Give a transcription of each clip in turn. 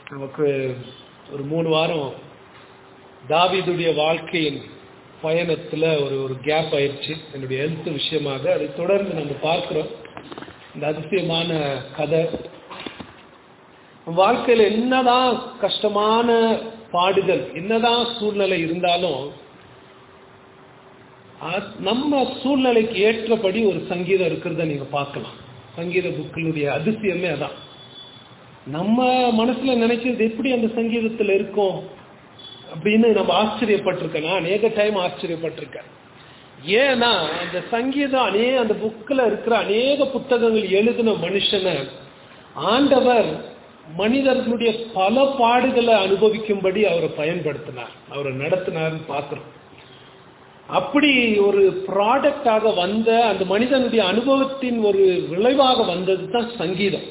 நமக்கு ஒரு மூணு வாரம் தாவீதுடைய வாழ்க்கையின் பயணத்துல ஒரு ஒரு கேப் ஆயிடுச்சு என்னுடைய ஹெல்த் விஷயமாக அதை தொடர்ந்து நம்ம பார்க்கிறோம் இந்த அதிசயமான கதை வாழ்க்கையில என்னதான் கஷ்டமான பாடுகள் என்னதான் சூழ்நிலை இருந்தாலும் அ- நம்ம சூழ்நிலைக்கு ஏற்றபடி ஒரு சங்கீதம் இருக்கிறத நீங்க பார்க்கலாம் சங்கீத புக்கினுடைய அதிசயமே அதான் நம்ம மனசுல நினைக்கிறது எப்படி அந்த சங்கீதத்துல இருக்கும் அப்படின்னு நம்ம ஆச்சரியப்பட்டிருக்கேன் நான் அநேக டைம் ஆச்சரியப்பட்டிருக்கேன் ஏன்னா அந்த சங்கீதம் அநே அந்த புக்கில் இருக்கிற அநேக புத்தகங்கள் எழுதின மனுஷனை ஆண்டவர் மனிதர்களுடைய பல பாடுகளை அனுபவிக்கும்படி அவரை பயன்படுத்தினார் அவரை நடத்தினார்னு பார்க்கிறோம் அப்படி ஒரு ப்ராடக்டாக வந்த அந்த மனிதனுடைய அனுபவத்தின் ஒரு விளைவாக வந்தது தான் சங்கீதம்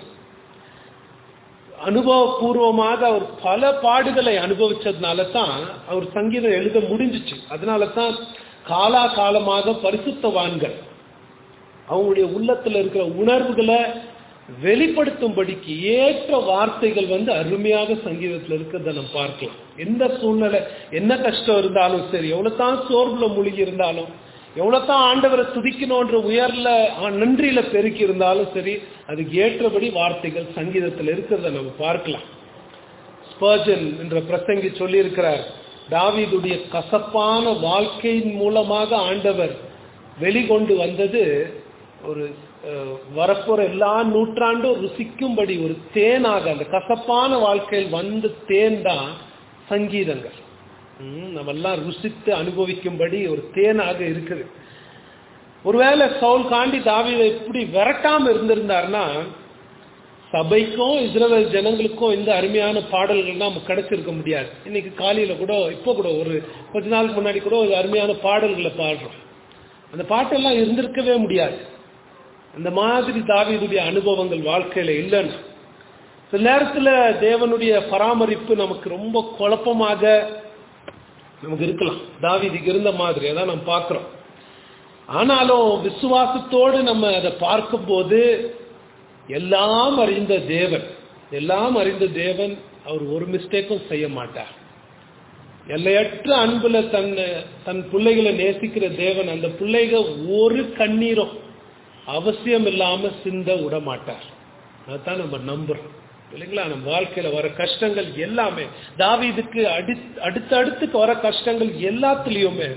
அனுபவபூர்வமாக அவர் பல பாடுகளை அனுபவிச்சதுனால தான் அவர் சங்கீதம் எழுத முடிஞ்சிச்சு அதனால தான் காலா காலமாக பரிசுத்தவான்கள் அவங்களுடைய உள்ளத்துல இருக்கிற உணர்வுகளை வெளிப்படுத்தும்படிக்கு ஏற்ற வார்த்தைகள் வந்து அருமையாக சங்கீதத்துல இருக்கிறத நம்ம பார்க்கலாம் எந்த சூழ்நிலை என்ன கஷ்டம் இருந்தாலும் சரி எவ்வளவு தான் சோர்வுல மூழ்கி இருந்தாலும் எவ்வளவு தான் ஆண்டவரை துதிக்கணுன்ற உயர்ல ஆ, நன்றியில பெருக்கி இருந்தாலும் சரி அதுக்கு ஏற்றபடி வார்த்தைகள் சங்கீதத்துல இருக்கிறத நம்ம பார்க்கலாம் ஸ்பர்ஜன் என்ற பிரசங்கி சொல்லியிருக்கிறார் தாவீதுடைய கசப்பான வாழ்க்கையின் மூலமாக ஆண்டவர் வெளிக்கொண்டு வந்தது ஒரு அஹ், வரப்போற எல்லா நூற்றாண்டும் ருசிக்கும்படி ஒரு தேனாக அந்த கசப்பான வாழ்க்கையில் வந்த தேன் தான் சங்கீதங்கள் ம், நம்ம எல்லாம் ருசித்து அனுபவிக்கும்படி ஒரு தேனாக இருக்குது ஒருவேளை சவுல் காண்டி தாவீதை எப்படி விரட்டாம இருந்திருந்தாருன்னா சபைக்கும் இஸ்ரவேல் ஜனங்களுக்கும் இந்த அருமையான பாடல்கள் நமக்கு கிடைச்சிருக்க முடியாது இன்னைக்கு காலையில கூட இப்போ கூட ஒரு கொஞ்ச நாளுக்கு முன்னாடி கூட ஒரு அருமையான பாடல்களை பாடுறோம் அந்த பாட்டெல்லாம் இருந்திருக்கவே முடியாது அந்த மாதிரி தாவீதுடைய அனுபவங்கள் வாழ்க்கையில இல்லைன்னு சில நேரத்துல தேவனுடைய பராமரிப்பு நமக்கு ரொம்ப குழப்பமாக நமக்கு இருக்கலாம் தாவீதுக்கு இருந்த மாதிரி அதான் நம்ம பார்க்கிறோம் ஆனாலும் விசுவாசத்தோடு நம்ம அதை பார்க்கும்போது எல்லாம் அறிந்த தேவன் எல்லாம் அறிந்த தேவன் அவர் ஒரு மிஸ்டேக்கும் செய்ய மாட்டார் எல்லையற்ற அன்புல தன் தன் பிள்ளைகளை நேசிக்கிற தேவன் அந்த பிள்ளைக ஒரு கண்ணீரும் அவசியம் இல்லாம சிந்த விட மாட்டார் அதான் நம்ம நம்புறோம் இல்லைங்களா நம்ம வாழ்க்கையில வர கஷ்டங்கள் எல்லாமே தாவீதுக்கு அடி அடுத்தடுத்துக்கு வர கஷ்டங்கள் எல்லாத்துலயுமே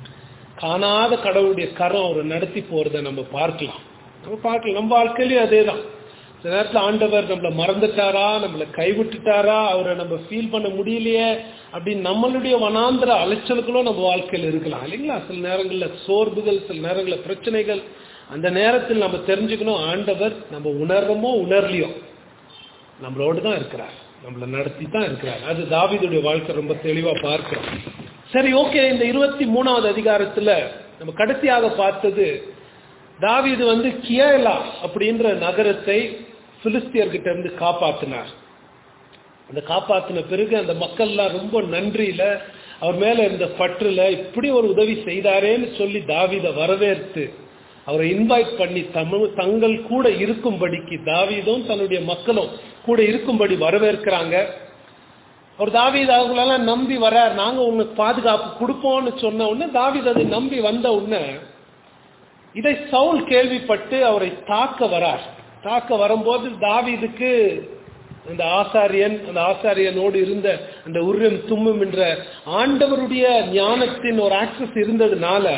காணாத கடவுளுடைய கரம் அவரை நடத்தி போறதை நம்ம பார்க்கலாம் நம்ம பார்க்கலாம் நம்ம வாழ்க்கையிலயும் அதேதான் சில நேரத்துல ஆண்டவர் நம்மளை மறந்துட்டாரா நம்மளை கைவிட்டுட்டாரா அவரை நம்ம ஃபீல் பண்ண முடியலையே அப்படின்னு நம்மளுடைய வனாந்திர அலைச்சலுக்களும் நம்ம வாழ்க்கையில் இருக்கலாம் இல்லைங்களா சில நேரங்கள்ல சோர்வுகள் சில நேரங்கள்ல பிரச்சனைகள் அந்த நேரத்தில் நம்ம தெரிஞ்சுக்கணும் ஆண்டவர் நம்ம உணர்றோமோ உணர்லையோ நம்மளோடு தான் இருக்கிறார் நம்மளை நடத்தி தான் இருக்கிறார் அது தாவீதுடைய வாழ்க்கை ரொம்ப தெளிவா பார்க்கிறோம் சரி ஓகே இந்த இருபத்தி மூணாவது அதிகாரத்துல நம்ம கடைசியாக பார்த்தது தாவீது வந்து கியலா அப்படின்ற நகரத்தை பிலிஸ்தியர்கிட்ட இருந்து காப்பாத்தினார் அந்த காப்பாத்தின பிறகு அந்த மக்கள்லாம் ரொம்ப நன்றியில அவர் மேல இருந்த பற்றுல இப்படி ஒரு உதவி செய்தாரேன்னு சொல்லி தாவீதை வரவேற்று அவரை இன்வைட் பண்ணி தமிழ் தங்கள் கூட இருக்கும்படிக்கு தாவீதும் தன்னுடைய மக்களும் கூட இருக்கும்படி வரவேற்கிறாங்க அவர் தாவீது அவங்களெல்லாம் நம்பி வர்றார் நாங்க உங்களுக்கு பாதுகாப்பு கொடுப்போம்னு சொன்ன உடனே தாவீது அதை நம்பி வந்த உடனே இதை சவுல் கேள்விப்பட்டு அவரை தாக்க வரார் தாக்க வரும்போது தாவீதுக்கு அந்த ஆசாரியன் அந்த ஆசாரியனோடு இருந்த அந்த உருவம் தும்மும் என்ற ஆண்டவருடைய ஞானத்தின் ஒரு ஆக்சஸ் இருந்ததுனால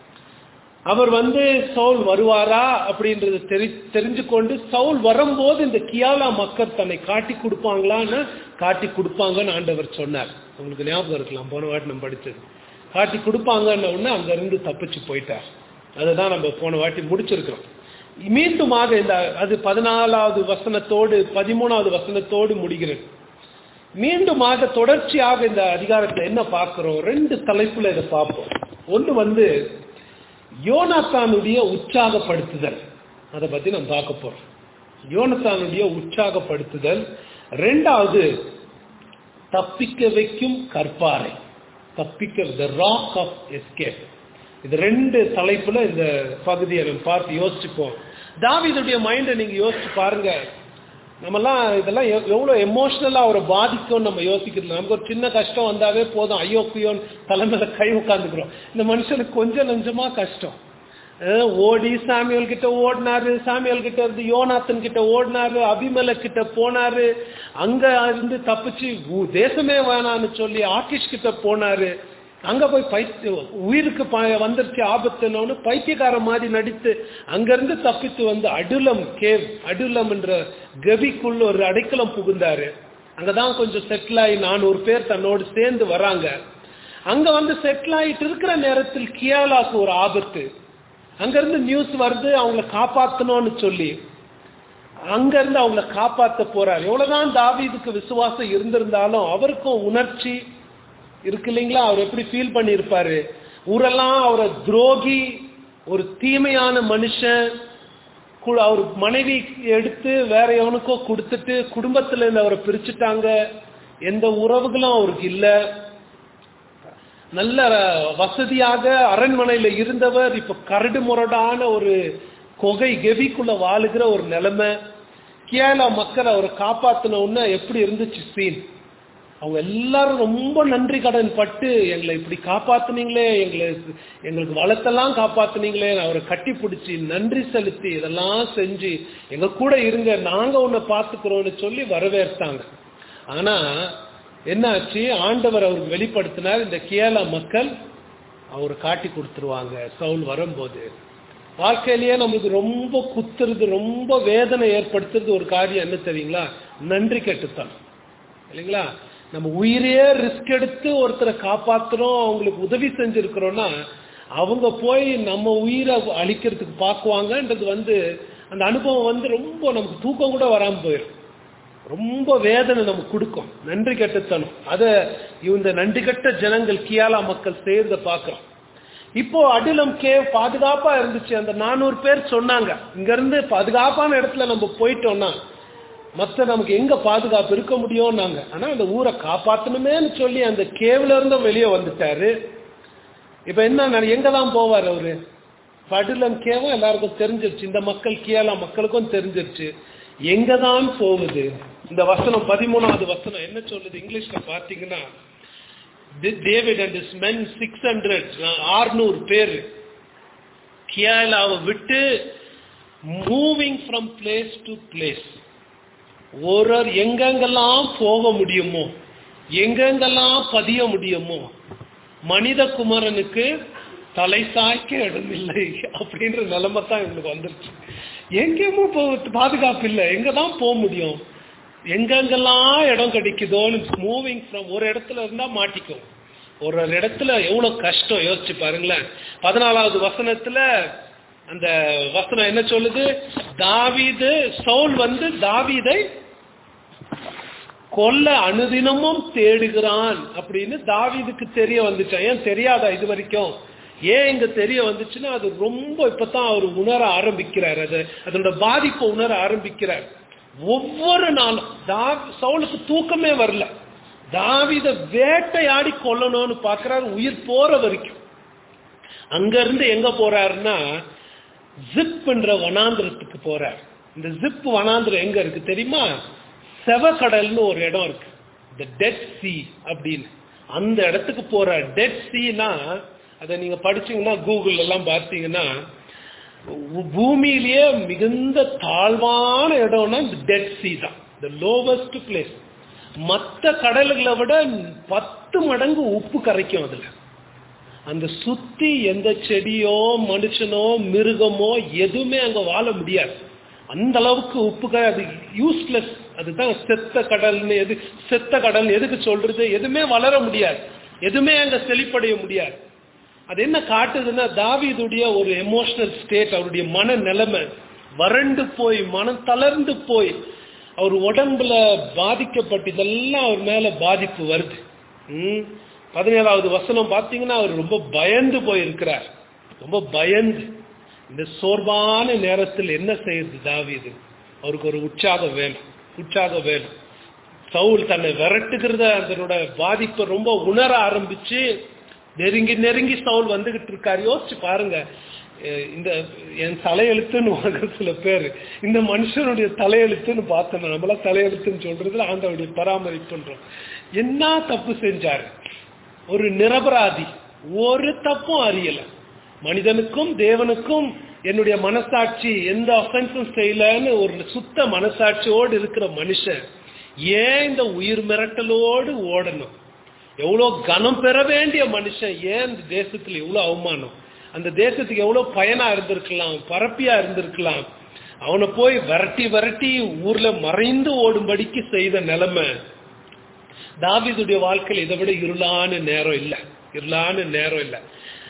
அவர் வந்து சவுல் வருவாரா அப்படின்றது தெரி தெரிஞ்சு கொண்டு சவுல் வரும்போது இந்த கியாலா மக்கள் தன்னை காட்டி கொடுப்பாங்களான்னு காட்டி கொடுப்பாங்கன்னு ஆண்டவர் சொன்னார் உங்களுக்கு ஞாபகம் இருக்கலாம் போன வாட்டி நம்ம படிச்சது காட்டி கொடுப்பாங்கன்ன உடனே அங்க இருந்து தப்பிச்சு போயிட்டார் அதுதான் நம்ம போன வாட்டி முடிச்சிருக்கிறோம் மீண்டுமாக இந்த அது பதினாலாவது வசனத்தோடு பதிமூணாவது வசனத்தோடு முடிகிறது மீண்டுமாக தொடர்ச்சியாக இந்த அதிகாரத்தை என்ன பார்க்கிறோம் ரெண்டு தலைப்புல இதை பார்ப்போம் ஒன்று வந்து யோனாத்தானுடைய உற்சாகப்படுத்துதல் அதை பத்தி நம்ம பார்க்க போறோம் யோனத்தானுடைய உற்சாகப்படுத்துதல் ரெண்டாவது தப்பிக்க வைக்கும் கற்பாறை தப்பிக்க த ராக் ஆஃப் எஸ்கேப் இது ரெண்டு தலைப்புல இந்த பகுதியை நம்ம பார்த்து யோசிச்சுப்போம் தாவீதுடைய மைண்டை நீங்க யோசிச்சு பாருங்க நம்மலாம் இதெல்லாம் எவ்- எவ்வளவு எமோஷனலா அவரை பாதிக்கும் நம்ம யோசிக்கிறது நமக்கு ஒரு சின்ன கஷ்டம் வந்தாவே போதும் ஐயோ குயோன்னு தலைமையில கை உட்காந்துக்கிறோம் இந்த மனுஷனுக்கு கொஞ்சம் நஞ்சமா கஷ்டம் அஹ் ஓடி சாமியல் கிட்ட ஓடினாரு சாமியல் கிட்ட இருந்து யோனாத்தன் கிட்ட ஓடினாரு அபிமல கிட்ட போனாரு அங்க இருந்து தப்பிச்சு ஊ- தேசமே வேணான்னு சொல்லி ஆக்கிஷ் கிட்ட போனாரு அங்க போய் பைத்திய உயிருக்கு ப- வந்துருச்சு ஆபத்துன்னு பைத்தியக்கார மாதிரி நடித்து அங்கிருந்து தப்பித்து வந்து அடுலம் கேவ் அடுலம் என்ற கபிக்குள்ள ஒரு அடைக்கலம் புகுந்தாரு அங்கதான் கொஞ்சம் செட்டில் ஆகி நானூறு பேர் தன்னோடு சேர்ந்து வராங்க அங்க வந்து செட்டில் ஆயிட்டு இருக்கிற நேரத்தில் கியாலாக்கு ஒரு ஆபத்து அங்கிருந்து நியூஸ் வருது அவங்கள காப்பாத்தணும்னு சொல்லி அங்க இருந்து அவங்கள காப்பாத்த போறார் எவ்வளவுதான் தாவீதுக்கு விசுவாசம் இருந்திருந்தாலும் அவருக்கும் உணர்ச்சி இருக்கு இல்லைங்களா அவர் எப்படி ஃபீல் பண்ணியிருப்பாரு ஊரெல்லாம் அவரை துரோகி ஒரு தீமையான மனுஷன் கு- அவர் மனைவி எடுத்து வேற எவனுக்கோ கொடுத்துட்டு குடும்பத்துல இருந்து அவரை பிரிச்சுட்டாங்க எந்த உறவுகளும் அவருக்கு இல்லை நல்ல வசதியாக அரண்மனையில இருந்தவர் இப்ப கரடு முரடான ஒரு கொகை கெபிக்குள்ள வாழுகிற ஒரு நிலைமை கியாலா மக்கள் அவரை காப்பாத்தின உடனே எப்படி இருந்துச்சு சீன் அவங்க எல்லாரும் ரொம்ப நன்றி கடன் பட்டு எங்களை இப்படி காப்பாத்துனீங்களே எங்களை எங்களுக்கு வளத்தெல்லாம் காப்பாத்துனீங்களே அவரை கட்டி பிடிச்சி நன்றி செலுத்தி இதெல்லாம் செஞ்சு எங்க கூட இருங்க நாங்க உன்னை பார்த்துக்கிறோம்னு சொல்லி வரவேற்றாங்க ஆனா என்னாச்சு ஆண்டவர் அவருக்கு வெளிப்படுத்தினார் இந்த கியாலா மக்கள் அவர் காட்டி கொடுத்துருவாங்க சவுல் வரும்போது வாழ்க்கையிலேயே நமக்கு ரொம்ப குத்துறது ரொம்ப வேதனை ஏற்படுத்துறது ஒரு காரியம் என்ன தெரியுங்களா நன்றி கெட்டுத்தனம் இல்லைங்களா நம்ம உயிரையே ரிஸ்க் எடுத்து ஒருத்தரை காப்பாத்துறோம் அவங்களுக்கு உதவி செஞ்சிருக்கிறோம்னா அவங்க போய் நம்ம உயிரை அழிக்கிறதுக்கு பார்க்குவாங்கன்றது வந்து அந்த அனுபவம் வந்து ரொம்ப நமக்கு தூக்கம் கூட வராம போயிடும் ரொம்ப வேதனை நமக்கு கொடுக்கும் நன்றி கெட்டுத்தனம் அத இந்த நன்றி கெட்ட ஜனங்கள் கியாலா மக்கள் செய்யறத பார்க்கிறோம் இப்போ அடிலம் கேவ் பாதுகாப்பா இருந்துச்சு அந்த நானூறு பேர் சொன்னாங்க இங்க இருந்து பாதுகாப்பான இடத்துல நம்ம போயிட்டோம்னா மத்த நமக்கு எங்க பாதுகாப்பு இருக்க முடியும் நாங்க ஆனா அந்த ஊரை காப்பாத்தணுமேன்னு சொல்லி அந்த கேவ்ல இருந்தும் வெளியே வந்துட்டாரு இப்ப என்ன எங்க தான் போவார் அவரு படுலம் கேவும் எல்லாருக்கும் தெரிஞ்சிருச்சு இந்த மக்கள் கியாலா மக்களுக்கும் தெரிஞ்சிருச்சு எங்க தான் போகுது இந்த வசனம் பதிமூணாவது வசனம் என்ன சொல்லுது இங்கிலீஷ்ல பாத்தீங்கன்னா David and is men six hundred ஆறுநூறு பேர் கியாலாவை விட்டு moving from place to place ஒரு ஒரு எங்கெங்கெல்லாம் போக முடியுமோ எங்கெங்கெல்லாம் பதிய முடியுமோ மனித குமரனுக்கு தலை சாய்க்க இடமில்லை அப்படின்ற நிலைமை தான் எங்களுக்கு வந்துருச்சு எங்கேயுமோ போ பாதுகாப்பு இல்லை எங்க தான் போக முடியும் எங்கெங்கெல்லாம் இடம் கிடைக்குதோன்னு மூவிங் ஃப்ரம் ஒரு இடத்துல இருந்தா மாட்டிக்கும் ஒரு ஒரு இடத்துல எவ்வளவு கஷ்டம் யோசிச்சு பாருங்களேன் பதினாலாவது வசனத்துல அந்த வசனம் என்ன சொல்லுது தாவீது சவுல் வந்து தாவீதை கொல்ல அனுதினமும் தேடுகிறான் அப்படின்னு தாவீதுக்கு தெரிய வந்துச்சான் ஏன் தெரியாதா இது வரைக்கும் ஏன் இங்க தெரிய வந்துச்சுன்னா அது ரொம்ப இப்பதான் அவர் உணர ஆரம்பிக்கிறார் அது அதோட பாதிப்பை உணர ஆரம்பிக்கிறார் ஒவ்வொரு நாளும் தா சவுலுக்கு தூக்கமே வரல தாவித வேட்டையாடி கொல்லணும்னு பாக்குறாரு உயிர் போற வரைக்கும் அங்க இருந்து எங்க போறாருன்னா ஜிப்ன்ற வனாந்திரத்துக்கு போறார் இந்த ஜிப் வனாந்திரம் எங்க இருக்கு தெரியுமா செவக்கடல்னு ஒரு இடம் இருக்கு இந்த டெட் சி அப்படின்னு அந்த இடத்துக்கு போறார் டெட் சீனா அதை நீங்க படிச்சீங்கன்னா கூகுள் எல்லாம் பார்த்தீங்கன்னா பூமியிலேயே மிகுந்த தாழ்வான இடம்னா இந்த டெட் சி தான் த லோவஸ்ட் பிளேஸ் மற்ற கடல்களை விட பத்து மடங்கு உப்பு கரைக்கும் அதுல அந்த சுத்தி எந்த செடியோ மனுஷனோ மிருகமோ எதுவுமே அங்க வாழ முடியாது அந்த அளவுக்கு உப்பு அது யூஸ்லெஸ் அதுதான் செத்த கடல்னு எது செத்த கடல் எதுக்கு சொல்றது எதுவுமே வளர முடியாது எதுவுமே அங்க செழிப்படைய முடியாது அது என்ன காட்டுதுன்னா தாவீதுடைய ஒரு எமோஷனல் ஸ்டேட் அவருடைய மன நிலைமை வறண்டு போய் மனம் தளர்ந்து போய் அவர் உடம்புல பாதிக்கப்பட்டு இதெல்லாம் அவர் மேல பாதிப்பு வருது ம் பதினேழாவது வசனம் பார்த்தீங்கன்னா அவர் ரொம்ப பயந்து போயிருக்கிறார் ரொம்ப பயந்து இந்த சோர்வான நேரத்தில் என்ன செய்யுது தாவீது அவருக்கு ஒரு உற்சாகம் வேணும் உற்சாகம் வேணும் சவுல் தன்னை விரட்டுகிறத அதனோட பாதிப்பை ரொம்ப உணர ஆரம்பிச்சு நெருங்கி நெருங்கி சவுல் வந்துகிட்டு இருக்காரு யோசிச்சு பாருங்க அஹ் இந்த என் தலையெழுத்துன்னு வாங்க சில பேர் இந்த மனுஷனுடைய தலையெழுத்துன்னு பார்த்தோம் நம்மளா தலையெழுத்துன்னு சொல்றதுல ஆண்டவருடைய பராமரிப்புன்றோம் என்ன தப்பு செஞ்சாரு ஒரு நிரபராதி ஒரு தப்பும் அறியல மனிதனுக்கும் தேவனுக்கும் என்னுடைய மனசாட்சி எந்த அஃபென்ஸும் செய்யலன்னு ஒரு சுத்த மனசாட்சியோடு இருக்கிற மனுஷன் ஏன் இந்த உயிர் மிரட்டலோடு ஓடணும் எவ்வளவு கனம் பெற வேண்டிய மனுஷன் ஏன் இந்த தேசத்துல இவ்வளவு அவமானம் அந்த தேசத்துக்கு எவ்வளவு பயனா இருந்திருக்கலாம் பரப்பியா இருந்திருக்கலாம் அவனை போய் விரட்டி விரட்டி ஊர்ல மறைந்து ஓடும்படிக்கு செய்த நிலைமை தாவீதுடைய வாழ்க்கையில் இதை விட இருளான நேரம் இல்ல இருளான நேரம் இல்ல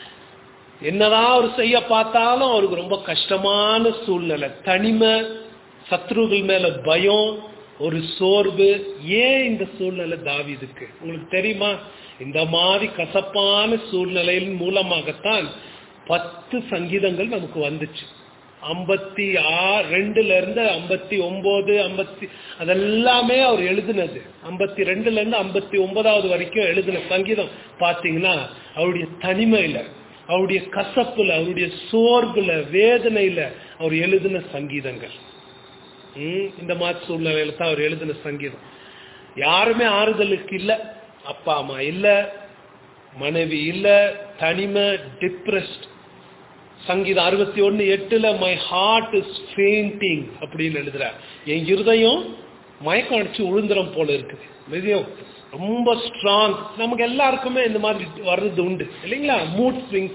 என்னதான் அவர் செய்ய பார்த்தாலும் அவருக்கு ரொம்ப கஷ்டமான சூழ்நிலை தனிமை சத்ருகள் மேல பயம் ஒரு சோர்வு ஏன் இந்த சூழ்நிலை தாவீதுக்கு உங்களுக்கு தெரியுமா இந்த மாதிரி கசப்பான சூழ்நிலையின் மூலமாகத்தான் பத்து சங்கீதங்கள் நமக்கு வந்துச்சு ஐம்பத்தி ஆறு ரெண்டுல இருந்து ஐம்பத்தி ஒன்பது ஐம்பத்தி அதெல்லாமே அவர் எழுதினது ஐம்பத்தி ரெண்டுல இருந்து ஐம்பத்தி ஒன்பதாவது வரைக்கும் எழுதின சங்கீதம் பாத்தீங்கன்னா அவருடைய தனிமையில அவருடைய கசப்புல அவருடைய சோர்வுல வேதனையில அவர் எழுதின சங்கீதங்கள் ம், இந்த மாதிரி சூழ்நிலையில தான் அவர் எழுதின சங்கீதம் யாருமே ஆறுதலுக்கு இல்ல அப்பா அம்மா இல்ல மனைவி இல்ல தனிமை டிப்ரெஸ்ட் சங்கீதம் அறுபத்தி ஒன்னு எட்டுல மை ஹார்ட் இஸ் ஃபெயிண்டிங் அப்படின்னு எழுதுறார் என் இருதயம் மயக்கம் அடிச்சு உழுந்துறம் போல இருக்குது மிகவும் ரொம்ப ஸ்ட்ராங் நமக்கு எல்லாருக்குமே இந்த மாதிரி வர்றது உண்டு இல்லைங்களா மூட் ஸ்விங்ஸ்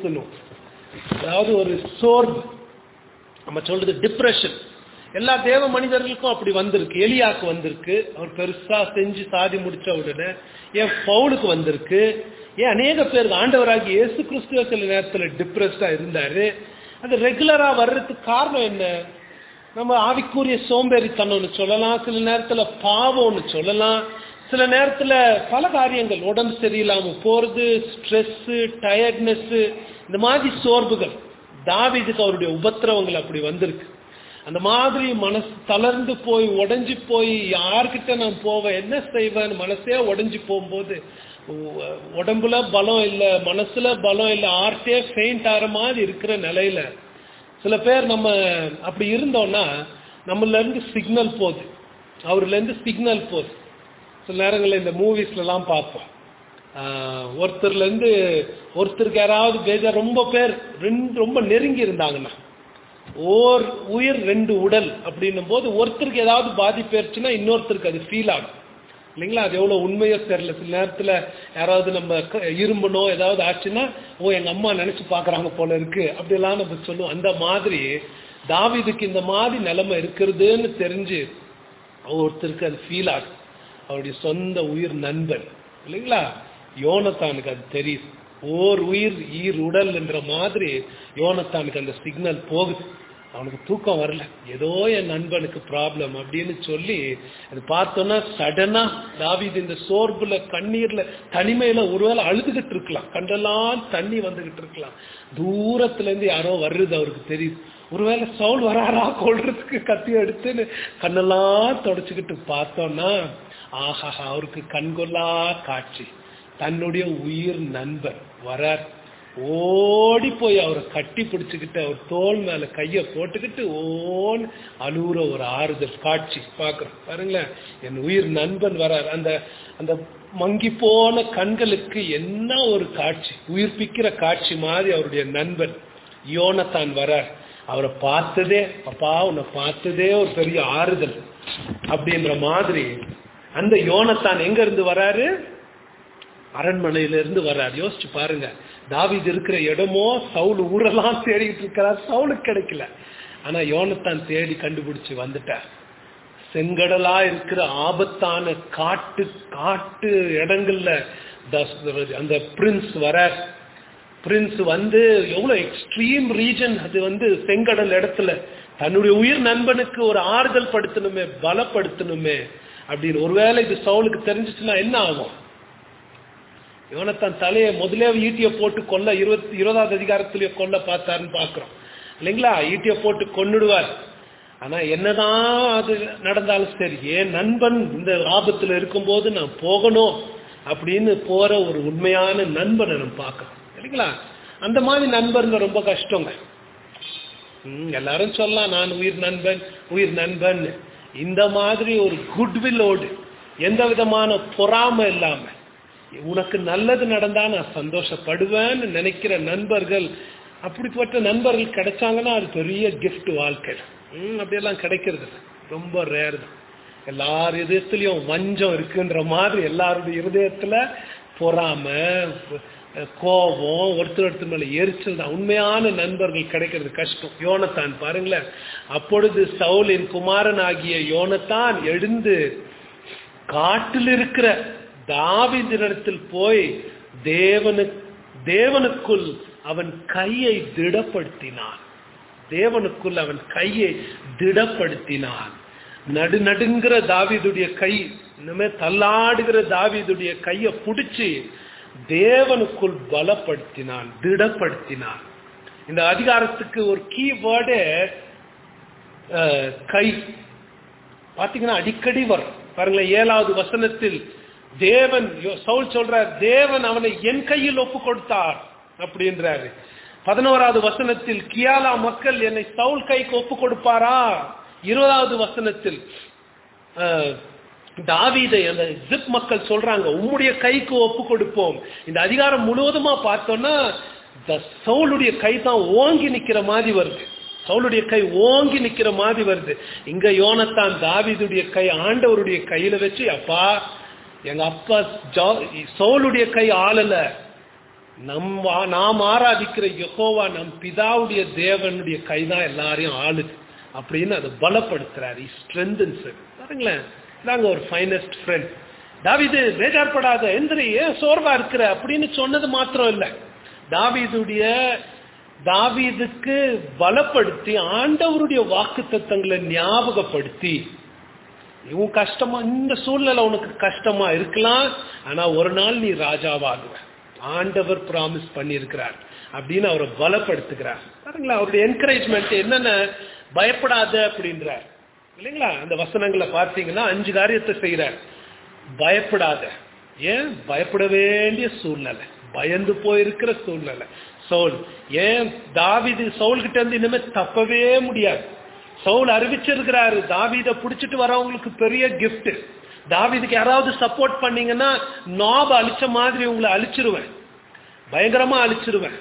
அதாவது ஒரு சோர்வு நம்ம சொல்றது டிப்ரெஷன் எல்லா தேவ மனிதர்களுக்கும் அப்படி வந்திருக்கு எலியாக்கு வந்திருக்கு அவர் பெருசா செஞ்சு சாதி முடிச்ச உடனே ஏன் பவுலுக்கு வந்திருக்கு ஏன் அநேக பேருக்கு ஆண்டவராகி இயேசு கிறிஸ்துவ சில நேரத்துல டிப்ரெஸ்டா இருந்தாரு அது ரெகுலரா வர்றதுக்கு காரணம் என்ன நம்ம ஆவிக்குரிய சோம்பேறித்தனம்னு சொல்லலாம் சில நேரத்துல பாவம்னு சொல்லலாம் சில நேரத்துல பல காரியங்கள் உடம்பு சரியில்லாம போறது ஸ்ட்ரெஸ் டயர்ட்னஸ் இந்த மாதிரி சோர்வுகள் தாவீதுக்கு அவருடைய உபத்திரவங்கள் அப்படி வந்திருக்கு அந்த மாதிரி மனசு தளர்ந்து போய் உடைஞ்சு போய் யார்கிட்ட நான் போவேன் என்ன செய்வேன் மனசே உடைஞ்சு போகும்போது உ- உடம்புல பலம் இல்ல மனசுல பலம் இல்ல ஆர்ட்டே ஃபெயிண்ட் ஆகிற மாதிரி இருக்கிற நிலையில சில பேர் நம்ம அப்படி இருந்தோம்னா நம்மள இருந்து சிக்னல் போகுது அவர்ல இருந்து சிக்னல் போகுது சில நேரங்களில் இந்த மூவிஸ்ல எல்லாம் பார்ப்போம் ஆஹ் ஒருத்தர்ல இருந்து ஒருத்தருக்கு யாராவது பேஜா ரொம்ப பேர் ரெண்டு ரொம்ப நெருங்கி இருந்தாங்கன்னா ஓர் உயிர் ரெண்டு உடல் அப்படின்னும் போது ஒருத்தருக்கு ஏதாவது பாதிப்பு ஏற்பட்டுச்சுன்னா இன்னொருத்தருக்கு அது ஃபீல் ஆகும் இல்லைங்களா அது எவ்வளவு உண்மையோ தெரியல சில நேரத்துல யாராவது நம்ம க- இரும்பணும் ஏதாவது ஆச்சுன்னா ஓ எங்க அம்மா நினைச்சு பாக்குறாங்க போல இருக்கு அப்படியெல்லாம் நம்ம சொல்லுவோம் அந்த மாதிரி தாவீதுக்கு இந்த மாதிரி நிலைமை இருக்கிறதுன்னு தெரிஞ்சு ஒருத்தருக்கு அது ஃபீல் ஆகும் அவருடைய சொந்த உயிர் நண்பன் இல்லைங்களா யோனத்தானுக்கு அது தெரியுது ஓர் உயிர் ஈர் உடல் என்ற மாதிரி யோனத்தானுக்கு அந்த சிக்னல் போகுது அவனுக்கு தூக்கம் வரல ஏதோ என் நண்பனுக்கு ப்ராப்ளம் அப்படின்னு சொல்லி அது பார்த்தோன்னா சடனா தாவீது இந்த சோர்வுல கண்ணீர்ல தனிமையில ஒருவேளை அழுதுகிட்டு இருக்கலாம் கண்டெல்லாம் தண்ணி வந்துகிட்டு இருக்கலாம் தூரத்துல இருந்து யாரோ வர்றது அவருக்கு தெரியுது ஒருவேளை சவுல் வராரா கொள்றதுக்கு கத்தி எடுத்துன்னு கண்ணெல்லாம் தொடச்சுக்கிட்டு பார்த்தோம்னா ஆஹா அவருக்கு கண்கொள்ளா காட்சி தன்னுடைய உயிர் நண்பர் வரார் ஓடி போய் அவரை கட்டி பிடிச்சுக்கிட்டு அவர் தோல் மேல கைய போட்டுக்கிட்டு ஓன் அழுகுற ஒரு ஆறுதல் காட்சி பாக்குறோம் பாருங்களேன் என் உயிர் நண்பன் வரார் அந்த அந்த மங்கி போன கண்களுக்கு என்ன ஒரு காட்சி உயிர்ப்பிக்கிற காட்சி மாதிரி அவருடைய நண்பன் யோனத்தான் வரார் அவரை பார்த்ததே அப்பா உன்னை பார்த்ததே ஒரு பெரிய ஆறுதல் அப்படின்ற மாதிரி அந்த யோனத்தான் எங்க இருந்து வராரு அரண்மனையில இருந்து வர்றார் யோசிச்சு பாருங்க தாவீது இருக்கிற இடமோ சவுல் ஊரெல்லாம் தேடிட்டு இருக்கிறார் சவுலுக்கு கிடைக்கல ஆனா யோனத்தான் தேடி கண்டுபிடிச்சு வந்துட்டார் செங்கடலா இருக்கிற ஆபத்தான காட்டு காட்டு இடங்கள்ல த- அந்த பிரின்ஸ் வரார் பிரின்ஸ் வந்து எவ்வளவு எக்ஸ்ட்ரீம் ரீஜன் அது வந்து செங்கடல் இடத்துல தன்னுடைய உயிர் நண்பனுக்கு ஒரு ஆறுதல் படுத்தணுமே பலப்படுத்தணுமே அப்படின்னு ஒருவேளை இது சவுலுக்கு தெரிஞ்சிச்சுன்னா என்ன ஆகும் யோனத்தான் தலையை முதலே ஈட்டிய போட்டு கொல்ல இருபத்தி இருபதாவது அதிகாரத்திலேயே கொல்ல பார்த்தாருன்னு பாக்குறோம் இல்லைங்களா ஈட்டிய போட்டு கொன்னுடுவார் ஆனா என்னதான் அது நடந்தாலும் சரி என் நண்பன் இந்த ஆபத்துல இருக்கும்போது நான் போகணும் அப்படின்னு போற ஒரு உண்மையான நண்பனை நம்ம பார்க்கறோம் இல்லைங்களா அந்த மாதிரி நண்பருங்க ரொம்ப கஷ்டங்க ம், எல்லாரும் சொல்லலாம் நான் உயிர் நண்பன் உயிர் நண்பன் இந்த மாதிரி ஒரு குட்வில்லோடு எந்த விதமான பொறாமை இல்லாம உனக்கு நல்லது நடந்தா நான் சந்தோஷப்படுவேன்னு நினைக்கிற நண்பர்கள் அப்படிப்பட்ட நண்பர்கள் கிடைச்சாங்கன்னா அது பெரிய gift வாழ்க்கை ம், அப்படியெல்லாம் கிடைக்கிறது இல்ல. ரொம்ப ரேர் தான் எல்லார் இதயத்திலையும் வஞ்சம் இருக்குன்ற மாதிரி எல்லாருடைய இருதயத்துல பொறாமை அஹ், கோபம் ஒருத்தர் ஒருத்தர் மேல எரிச்சல் தான் உண்மையான நண்பர்கள் கிடைக்கிறது கஷ்டம் யோனத்தான் பாருங்களேன் அப்பொழுது சவுலின் குமாரன் ஆகிய யோனத்தான் எழுந்து காட்டில் இருக்கிற தாவீதினிடத்தில் போய் தேவனு தேவனுக்குள் அவன் கையை திடப்படுத்தினான் தேவனுக்குள் அவன் கையை திடப்படுத்தினான் நடுநடுங்கிற தாவீதுடைய கை இனிமே தள்ளாடுகிற தாவீதுடைய கையை பிடிச்சி தேவனுக்குள் பலப்படுத்தினான் திடப்படுத்தினான் இந்த அதிகாரத்துக்கு ஒரு கீ வேர்டு கை பாத்தீங்கன்னா அடிக்கடி வரும் பாருங்களேன் ஏழாவது வசனத்தில் தேவன் யோ- சவுல் சொல்றார் தேவன் அவனை என் கையில் ஒப்பு கொடுத்தார் அப்படின்றாரு பதினோராவது வசனத்தில் கியாலா மக்கள் என்னை சவுல் கைக்கு ஒப்பு கொடுப்பாரா இருபதாவது வசனத்தில் அஹ், தாவீதை அந்த ஜிப் மக்கள் சொல்றாங்க உம்முடைய கைக்கு ஒப்பு கொடுப்போம் இந்த அதிகாரம் முழுவதுமா பார்த்தோம்னா இந்த சவுளுடைய கை தான் ஓங்கி நிக்கிற மாதிரி வருது சவுளுடைய கை ஓங்கி நிக்கிற மாதிரி வருது இங்க யோனத்தான் தாவீதுடைய கை ஆண்டவருடைய கையில வச்சு அப்பா எங்க அப்பா ஜா- சவுளுடைய கை ஆளல நம் வா- நாம் ஆராதிக்கிற யெகோவா நம் பிதாவுடைய தேவனுடைய கைதான் எல்லாரையும் ஆளுது அப்படின்னு அதை பலப்படுத்துறாரு ஸ்ட்ரென்தன்ஸ் பாருங்களேன் இதாங்க ஒரு ஃபைனஸ்ட் ஃப்ரெண்ட் தாவீது பேஜார்படாத எந்திரி ஏன் சோர்வா இருக்கிற அப்படின்னு சொன்னது மாத்திரம் இல்ல தாவீதுடைய தாவீதுக்கு பலப்படுத்தி ஆண்டவருடைய வாக்கு தத்தங்களை ஞாபகப்படுத்தி இவன் கஷ்டமா இந்த சூழ்நிலை உனக்கு கஷ்டமா இருக்கலாம் ஆனா ஒரு நாள் நீ ராஜாவாகுவ ஆண்டவர் பிராமிஸ் பண்ணியிருக்கிறார் அப்படின்னு அவரை பலப்படுத்துகிறார் பாருங்களா அவருடைய என்கரேஜ்மெண்ட் என்னென்ன பயப்படாத அப்படின்றார் இல்லைங்களா அந்த வசனங்களை பார்த்தீங்கன்னா அஞ்சு காரியத்தை செய்யறார் பயப்படாத ஏன் பயப்பட வேண்டிய சூழ்நிலை பயந்து போயிருக்கிற சூழ்நிலை சவுல் ஏன் தாவிது சவுல் கிட்ட இருந்து இனிமே தப்பவே முடியாது சவுல் அறிவிச்சிருக்கிறாரு தாவீதை புடிச்சிட்டு வரவங்களுக்கு பெரிய gift தாவீதுக்கு யாராவது சப்போர்ட் பண்ணீங்கன்னா நாப அழிச்ச மாதிரி உங்களை அழிச்சிருவேன் பயங்கரமா அழிச்சிருவேன்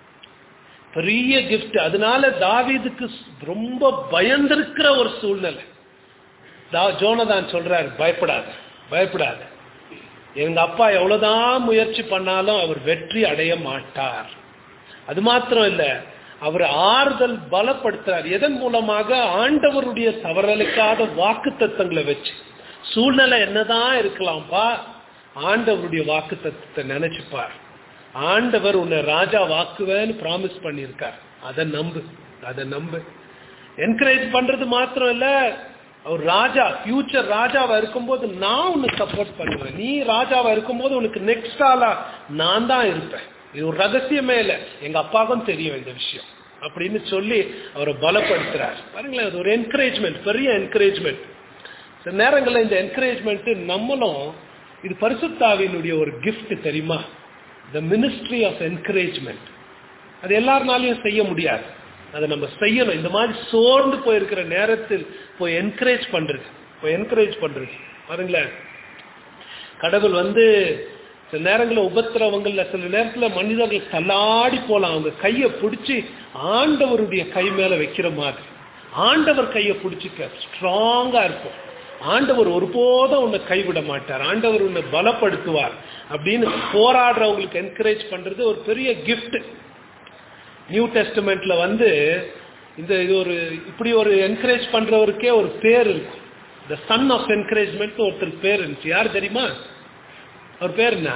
பெரிய gift அதனால தாவீதுக்கு ரொம்ப பயந்திருக்கிற ஒரு சூழ்நிலை தா- ஜோனதான் சொல்றாரு பயப்படாத பயப்படாத எங்க அப்பா எவ்வளவுதான் முயற்சி பண்ணாலும் அவர் வெற்றி அடைய மாட்டார் அது மாத்திரம் இல்ல அவர் ஆறுதல் பலப்படுத்துறார் எதன் மூலமாக ஆண்டவருடைய தவறலுக்காத வாக்கு தத்தங்களை வச்சு சூழ்நிலை என்னதான் இருக்கலாம்பா ஆண்டவருடைய வாக்கு தத்தத்தை நினைச்சுப்பார் ஆண்டவர் உன்னை ராஜா வாக்குவேன்னு ப்ராமிஸ் பண்ணியிருக்கார் அதை நம்பு அதை நம்பு என்கரேஜ் பண்றது மாத்திரம் இல்ல அவர் ராஜா ஃபியூச்சர் ராஜாவா இருக்கும்போது நான் உனக்கு சப்போர்ட் பண்ணுவேன் நீ ராஜாவா இருக்கும்போது உனக்கு நெக்ஸ்ட் ஆளா நான் தான் இருப்பேன் இது ஒரு ரகசியமே இல்ல எங்க அப்பாவுக்கும் தெரியும் இந்த விஷயம் அப்படின்னு சொல்லி அவரை பலப்படுத்துறார் பாருங்களேன் அது ஒரு என்கரேஜ்மெண்ட் பெரிய என்கரேஜ்மெண்ட் சில நேரங்கள்ல இந்த என்கரேஜ்மெண்ட் நம்மளும் இது பரிசுத்தாவினுடைய ஒரு gift தெரியுமா த மினிஸ்ட்ரி ஆஃப் என்கரேஜ்மெண்ட் அது எல்லாருனாலையும் செய்ய முடியாது அதை நம்ம செய்யணும் இந்த மாதிரி சோர்ந்து போயிருக்கிற நேரத்தில் போய் என்கரேஜ் பண்றது போய் என்கரேஜ் பண்றது பாருங்களேன் கடவுள் வந்து சில நேரங்களில் உபத்திரவங்கள்ல சில நேரத்துல மனிதர்கள் தள்ளாடி போலாம் அவங்க கையை பிடிச்சி ஆண்டவருடைய கை மேல வைக்கிற மாதிரி ஆண்டவர் கையை பிடிச்சிக்க ஸ்ட்ராங்கா இருக்கும் ஆண்டவர் ஒருபோதும் உன்னை கைவிட மாட்டார் ஆண்டவர் உன்னை பலப்படுத்துவார் அப்படின்னு போராடுறவங்களுக்கு என்கரேஜ் பண்றது ஒரு பெரிய gift நியூ டெஸ்டமெண்ட்ல வந்து இந்த இது ஒரு இப்படி ஒரு என்கரேஜ் பண்றவருக்கே ஒரு பேர் இருக்கும் த சன் ஆஃப் என்கரேஜ்மெண்ட் ஒருத்தர் பேர் இருந்துச்சு யார் தெரியுமா அவர் பேர் என்ன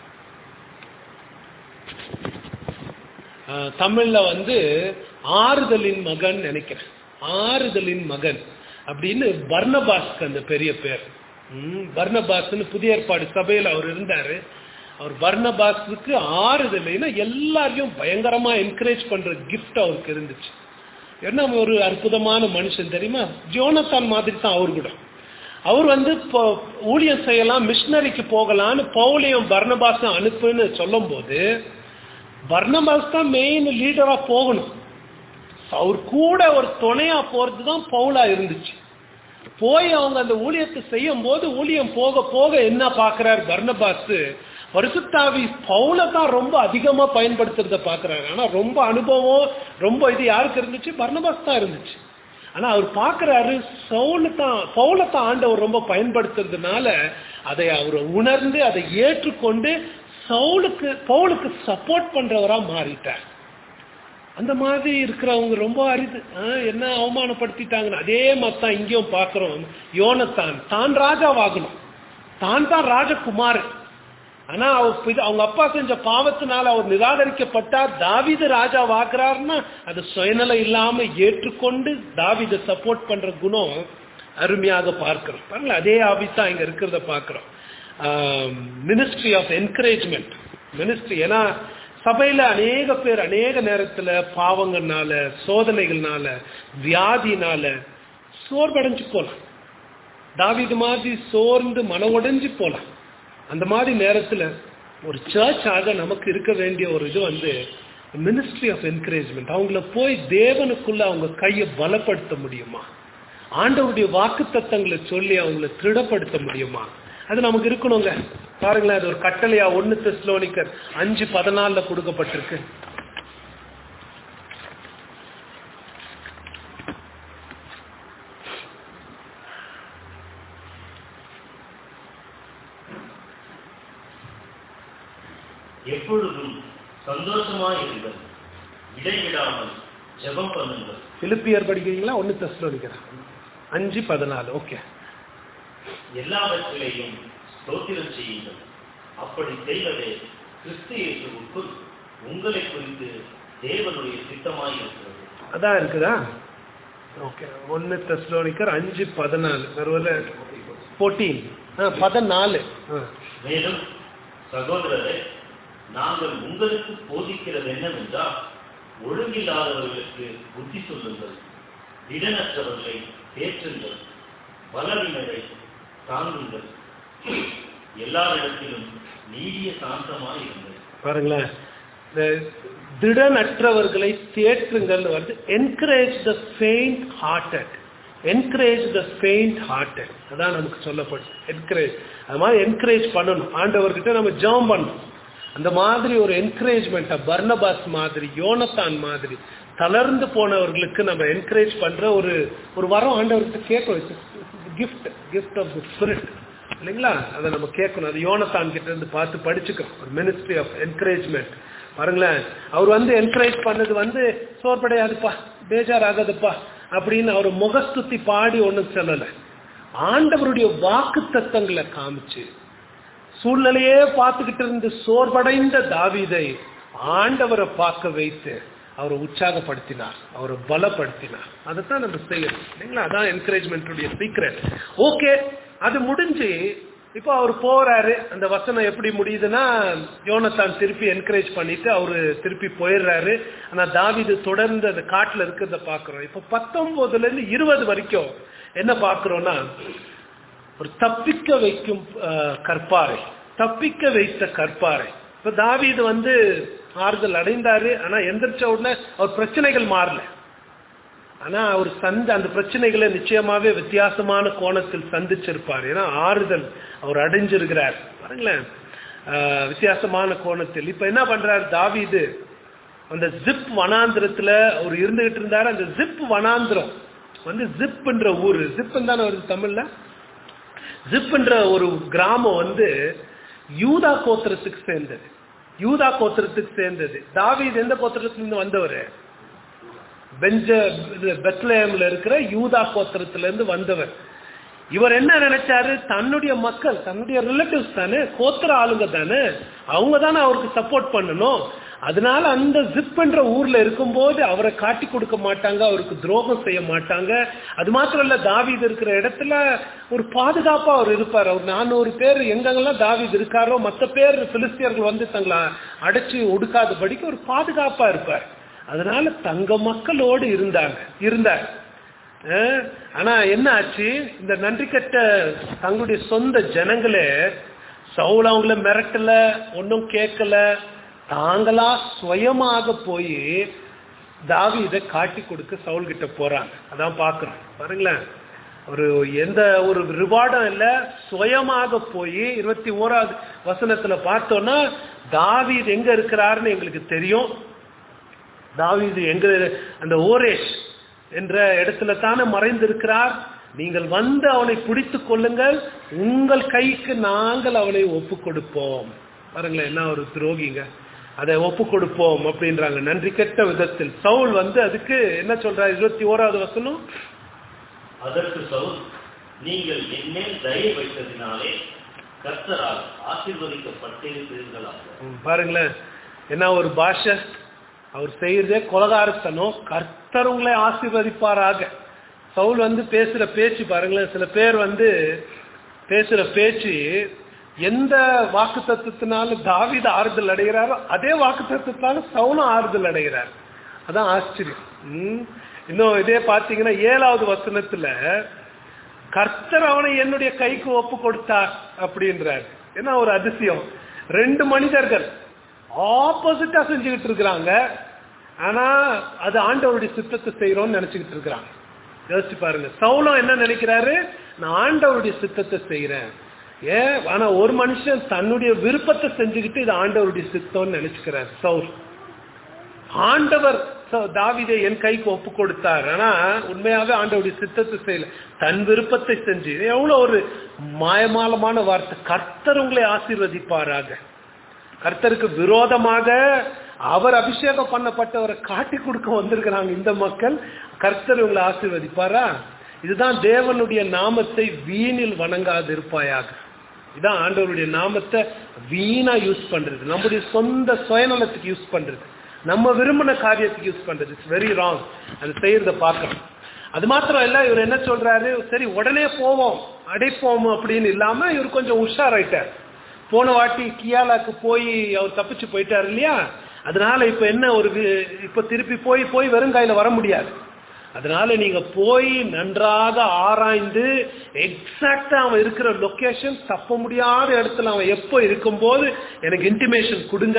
ஆஹ், தமிழ்ல வந்து ஆறுதலின் மகன் நினைக்கிறேன் ஆறுதலின் மகன் அப்படின்னு பர்னபாஸ்க்கு அந்த பெரிய பேர் ம், பர்னபாஸ்னு புதிய ஏற்பாடு சபையில் அவர் இருந்தாரு அவர் பர்னபாஸுக்கு ஆறுதலைன்னா எல்லாரையும் பயங்கரமா என்கரேஜ் பண்ற கிஃப்ட் அவருக்கு இருந்துச்சு என்ன ஒரு அற்புதமான மனுஷன் தெரியுமா ஜோனத்தான் மாதிரி தான் அவர் கூட அவர் வந்து இப்போ ஊழியம் செய்யலாம் மிஷினரிக்கு போகலான்னு பவுலையும் பர்னபாஸும் அனுப்புன்னு சொல்லும் போது பர்னபாஸ் தான் மெயின் லீடரா போகணும் அவர் கூட ஒரு துணையா போறது தான் பவுலா இருந்துச்சு போய் அவங்க அந்த ஊழியத்தை செய்யும் போது ஊழியம் போக போக என்ன பாக்குறாரு பர்னபாஸ் பரிசுத்தாவி பவுல தான் ரொம்ப அதிகமா பயன்படுத்துறத பாக்குறாரு ஆனா ரொம்ப அனுபவம் ரொம்ப இது யாருக்கு இருந்துச்சு பர்னபாஸ் தான் இருந்துச்சு ஆனா அவர் பாக்குறாரு சவுல தான் பவுல தான் ஆண்டவர் ரொம்ப பயன்படுத்துறதுனால அதை அவர் உணர்ந்து அதை ஏற்றுக்கொண்டு சவுலுக்கு பவுலுக்கு சப்போர்ட் பண்றவரா மாறிட்டார் அந்த மாதிரி இருக்கிறவங்க ரொம்ப அரிது ஆ, என்ன அவமானப்படுத்திட்டாங்கன்னு அதே மாதிரி தான் இங்கேயும் பார்க்கிறோம் யோனத்தான் தான் ராஜாவாகணும் தான் தான் ராஜகுமார் ஆனா அவர் பித- அவங்க அப்பா செஞ்ச பாவத்தினால அவர் நிராகரிக்கப்பட்டார் தாவீது ராஜா வாக்குறாருன்னா அது சுயநலம் இல்லாம ஏற்றுக்கொண்டு தாவீதை சப்போர்ட் பண்ற குணம் அருமையாக பார்க்கிறோம் பாருங்களேன் அதே ஆபீஸ் தான் இங்க இருக்கிறத பார்க்கிறோம் மினிஸ்ட்ரி ஆஃப் என்கரேஜ்மெண்ட் மினிஸ்ட்ரி ஏன்னா சபையில அநேக பேர் அநேக நேரத்துல பாவங்கள்னால சோதனைகள்னால வியாதினால சோர்வடைஞ்சு போலாம் தாவீது மாதிரி சோர்ந்து மன உடைஞ்சு போலாம் அந்த மாதிரி நேரத்துல ஒரு சர்ச் ஆக நமக்கு இருக்க வேண்டிய ஒரு இது வந்து மினிஸ்ட்ரி ஆஃப் என்கரேஜ்மெண்ட் அவங்கள போய் தேவனுக்குள்ள அவங்க கையை பலப்படுத்த முடியுமா ஆண்டவருடைய வாக்கு தத்தங்களை சொல்லி அவங்கள திருடப்படுத்த முடியுமா அது நமக்கு இருக்கணுங்க பாருங்களேன் அது ஒரு கட்டளையா ஒன்னு தெஸ்லோனிக்கர் அஞ்சு பதினாலுல கொடுக்கப்பட்டிருக்கு எப்பொழுதும் சந்தோஷமாயிருங்கள் இடைவிடாமல் ஜெபம் பண்ணுங்கள் பிலிப்பியர் படிக்கிறீங்களா ஒன்னு தெஸ்லோனிக்கர் அஞ்சு பதினாலு ஓகே எல்லாவற்றிலையும் ஸ்தோத்திரம் செய்யுங்கள் அப்படி செய்வதே கிறிஸ்து இயேசுவுக்குள் உங்களை குறித்து தேவனுடைய சித்தமாயிருக்கிறது அதான் இருக்குதா ஓகே ஒன்னு தெஸ்லோனிக்கர் அஞ்சு பதினாலு ஒருவேளை ஃபோர்டீன் பதினாலு ஆ. மேலும் சகோதரரே நாங்கள் உங்களுக்கு போதிக்கிறது என்னவென்றால் ஒழுங்கில்லாதவர்களுக்கு புத்தி சொல்லுங்கள் திடனற்றவர்களை தேற்றுங்கள் பலவீனரை தாங்குங்கள் எல்லாரிடத்திலும் நீடிய சாந்தமாயிருங்கள் பாருங்களேன் இந்த திடனற்றவர்களை தேற்றுங்கள் வருது encourage the faint hearted encourage the faint hearted அதான் நமக்கு சொல்லப்படும் என்கரேஜ் அது மாதிரி என்கரேஜ் பண்ணணும் ஆண்டவர்கிட்ட நம்ம ஜெபம் பண்ணணும் அந்த மாதிரி ஒரு என்கரேஜ்மெண்ட்டை பர்னபாஸ் மாதிரி யோனத்தான் மாதிரி தளர்ந்து போனவர்களுக்கு நம்ம என்கரேஜ் பண்ற ஒரு ஒரு வரம் ஆண்டவர்கிட்ட கேட்கணும் gift gift of the spirit இல்லைங்களா அதை நம்ம கேட்கணும் அது யோனத்தான் கிட்ட இருந்து பார்த்து படிச்சுக்கிறோம் ஒரு மினிஸ்ட்ரி ஆஃப் என்கரேஜ்மெண்ட் பாருங்களேன் அவர் வந்து என்கரேஜ் பண்ணது வந்து சோர்படையாதுப்பா பேஜாராகாதுப்பா அப்படின்னு அவர் முகஸ்துதி பாடி ஒன்றும் சொல்லலை ஆண்டவருடைய வாக்கு தத்தங்களை காமிச்சு சூழ்நிலையே பார்த்துக்கிட்டு இருந்து சோர்வடைந்த தாவீதை ஆண்டவரை பார்க்க வைத்து அவரை உற்சாகப்படுத்தினார் அவரை பலப்படுத்தினார் அதைத்தான் நம்ம செய்யணும் இல்லைங்களா அதான் என்கரேஜ்மெண்ட்டுடைய சீக்ரெட் ஓகே அது முடிஞ்சு இப்போ அவர் போறாரு அந்த வசனம் எப்படி முடியுதுன்னா யோனத்தான் திருப்பி என்கரேஜ் பண்ணிட்டு அவரு திருப்பி போயிடுறாரு ஆனா தாவீது தொடர்ந்து அந்த காட்டுல இருக்கிறத பாக்குறோம் இப்போ பத்தொன்பதுல இருந்து இருபது வரைக்கும் என்ன பாக்குறோம்னா ஒரு தப்பிக்க வைக்கும் அஹ், கற்பாறை தப்பிக்க வைத்த கற்பாறை இப்ப தாவீது வந்து ஆறுதல் அடைந்தாரு ஆனா எந்திரிச்ச உடனே அவர் பிரச்சனைகள் மாறல ஆனா அவர் சந்த அந்த பிரச்சனைகளை நிச்சயமாவே வித்தியாசமான கோணத்தில் சந்திச்சிருப்பார் ஏன்னா ஆறுதல் அவர் அடைஞ்சிருக்கிறார் பாருங்களேன் ஆஹ், வித்தியாசமான கோணத்தில் இப்ப என்ன பண்றாரு தாவீது அந்த ஜிப் வனாந்திரத்துல அவர் இருந்துகிட்டு இருந்தாரு அந்த ஜிப் வனாந்திரம் வந்து ஜிப்ன்ற ஊரு ஜிப் தானே வருது தமிழ்ல ஜிப்ன்ற ஒரு கிராமம் வந்து யூதா கோத்திரத்துக்கு சேர்ந்தது யூதா கோத்திரத்துக்கு சேர்ந்தது தாவீது எந்த கோத்திரத்திலிருந்து வந்தவர் பெஞ்ச இது பெத்லஹேம்ல இருக்கிற யூதா கோத்திரத்துல இருந்து வந்தவர் இவர் என்ன நினைச்சாரு தன்னுடைய மக்கள் தன்னுடைய ரிலேட்டிவ்ஸ் தானே கோத்திர ஆளுங்க தானே அவங்க தானே அவருக்கு சப்போர்ட் பண்ணணும் அதனால அந்த ஜிப் என்ற ஊர்ல இருக்கும்போது அவரை காட்டி கொடுக்க மாட்டாங்க அவருக்கு துரோகம் செய்ய மாட்டாங்க அது மாத்திரம் இல்ல தாவீது இருக்கிற இடத்துல ஒரு பாதுகாப்பா அவர் இருப்பார் அவர் நானூறு பேர் எங்கெங்கெல்லாம் தாவீது இருக்காரோ மற்ற பேர் பிலிஸ்தியர்கள் வந்து தங்களை அடைச்சு ஒடுக்காதபடிக்கு ஒரு பாதுகாப்பா இருப்பார் அதனால தங்க மக்களோடு இருந்தாங்க இருந்தார் அஹ், ஆனா என்ன ஆச்சு இந்த நன்றி கட்ட தங்களுடைய சொந்த ஜனங்களே சவுல் அவங்கள மிரட்டல ஒன்றும் கேட்கல தாங்களா சுயமாக போய் தாவி இதை காட்டி கொடுக்க சவுல் கிட்ட போறாங்க அதான் பார்க்கிறோம் பாருங்களேன் ஒரு எந்த ஒரு ரிவார்டும் இல்லை சுயமாக போய் இருபத்தி ஓராவது வசனத்துல பார்த்தோம்னா தாவீது எங்க இருக்கிறாருன்னு எங்களுக்கு தெரியும் தாவீது எங்க அந்த ஓரேஷ் என்ற இடத்துல தானே மறைந்திருக்கிறார் நீங்கள் வந்து அவனை பிடித்துக் கொள்ளுங்கள் உங்கள் கைக்கு நாங்கள் அவனை ஒப்பு கொடுப்போம் பாருங்களேன் என்ன ஒரு துரோகிங்க அதை ஒப்பு கொடுப்போம் அப்படின்றாங்க நன்றி கெட்ட விதத்தில் சவுல் வந்து அதுக்கு என்ன சொல்றாரு இருபத்தி ஓராவது வசனம் அதற்கு சவுல் நீங்கள் என்னேல் தயை வைத்ததினாலே கர்த்தரால் ஆசீர்வதிக்கப்பட்டிருக்கிறீர்களாக ம், பாருங்களேன் என்ன ஒரு பாஷை அவர் செய்யறதே கொலகாரத்தனம் கர்த்தர் உங்களை ஆசீர்வதிப்பாராக சவுல் வந்து பேசுற பேச்சு பாருங்களேன் சில பேர் வந்து பேசுற பேச்சு எந்த வாக்கு தத்துவத்தினால தாவீது ஆறுதல் அடைகிறாரோ அதே வாக்கு தத்துவத்தினால சவுலும் ஆறுதல் அடைகிறார் அதான் ஆச்சரியம் ம். இன்னும் இதே பார்த்தீங்கன்னா ஏழாவது வசனத்துல கர்த்தர் அவனை என்னுடைய கைக்கு ஒப்பு கொடுத்தார் அப்படின்றார் என்ன ஒரு அதிசயம் ரெண்டு மனிதர்கள் ஆப்போசிட்டா செஞ்சுக்கிட்டு இருக்கிறாங்க ஆனா அது ஆண்டவருடைய சித்தத்தை செய்யறோம்னு நினைச்சுக்கிட்டு இருக்கிறாங்க யோசிச்சு பாருங்க சவுலம் என்ன நினைக்கிறாரு நான் ஆண்டவருடைய சித்தத்தை செய்யறேன் ஏன் ஆனா ஒரு மனுஷன் தன்னுடைய விருப்பத்தை செஞ்சுக்கிட்டு இது ஆண்டவருடைய சித்தம்னு நினைச்சுக்கிறார் சவுல் ஆண்டவர் ச- தாவீதை என் கைக்கு ஒப்பு கொடுத்தார் ஆனா உண்மையாவே ஆண்டவருடைய சித்தத்தை செய்யல தன் விருப்பத்தை செஞ்சு இது எவ்வளவு ஒரு மாயமாலமான வார்த்தை கர்த்தர் உங்களை ஆசீர்வதிப்பாராக கர்த்தருக்கு விரோதமாக அவர் அபிஷேகம் பண்ணப்பட்டவரை காட்டி கொடுக்க வந்திருக்கிறாங்க இந்த மக்கள் கர்த்தர் உங்களை ஆசீர்வதிப்பாரா இதுதான் தேவனுடைய நாமத்தை வீணில் வணங்காது இருப்பாயாக இதான் ஆண்டவருடைய நாமத்தை வீணா யூஸ் பண்றது நம்முடைய சொந்த சுயநலத்துக்கு யூஸ் பண்றது நம்ம விரும்பின காரியத்துக்கு யூஸ் பண்றது இட்ஸ் வெரி ராங் அது செய்யறத பார்க்கணும் அது மாத்திரம் இல்ல இவர் என்ன சொல்றாரு சரி உடனே போவோம் அடைப்போம் அப்படின்னு இல்லாம இவர் கொஞ்சம் உஷாராயிட்டார் போன வாட்டி கியாலாக்கு போய் அவர் தப்பிச்சு போயிட்டார் இல்லையா அதனால இப்ப என்ன ஒரு வி- இப்ப திருப்பி போய் போய் வெறுங்காயில வர முடியாது அதனால நீங்க போய் நன்றாக ஆராய்ந்து எக்ஸாக்டா அவன் இருக்கிற லொகேஷன் தப்ப முடியாத இடத்துல அவன் எப்போ இருக்கும்போது எனக்கு இன்டிமேஷன் கொடுங்க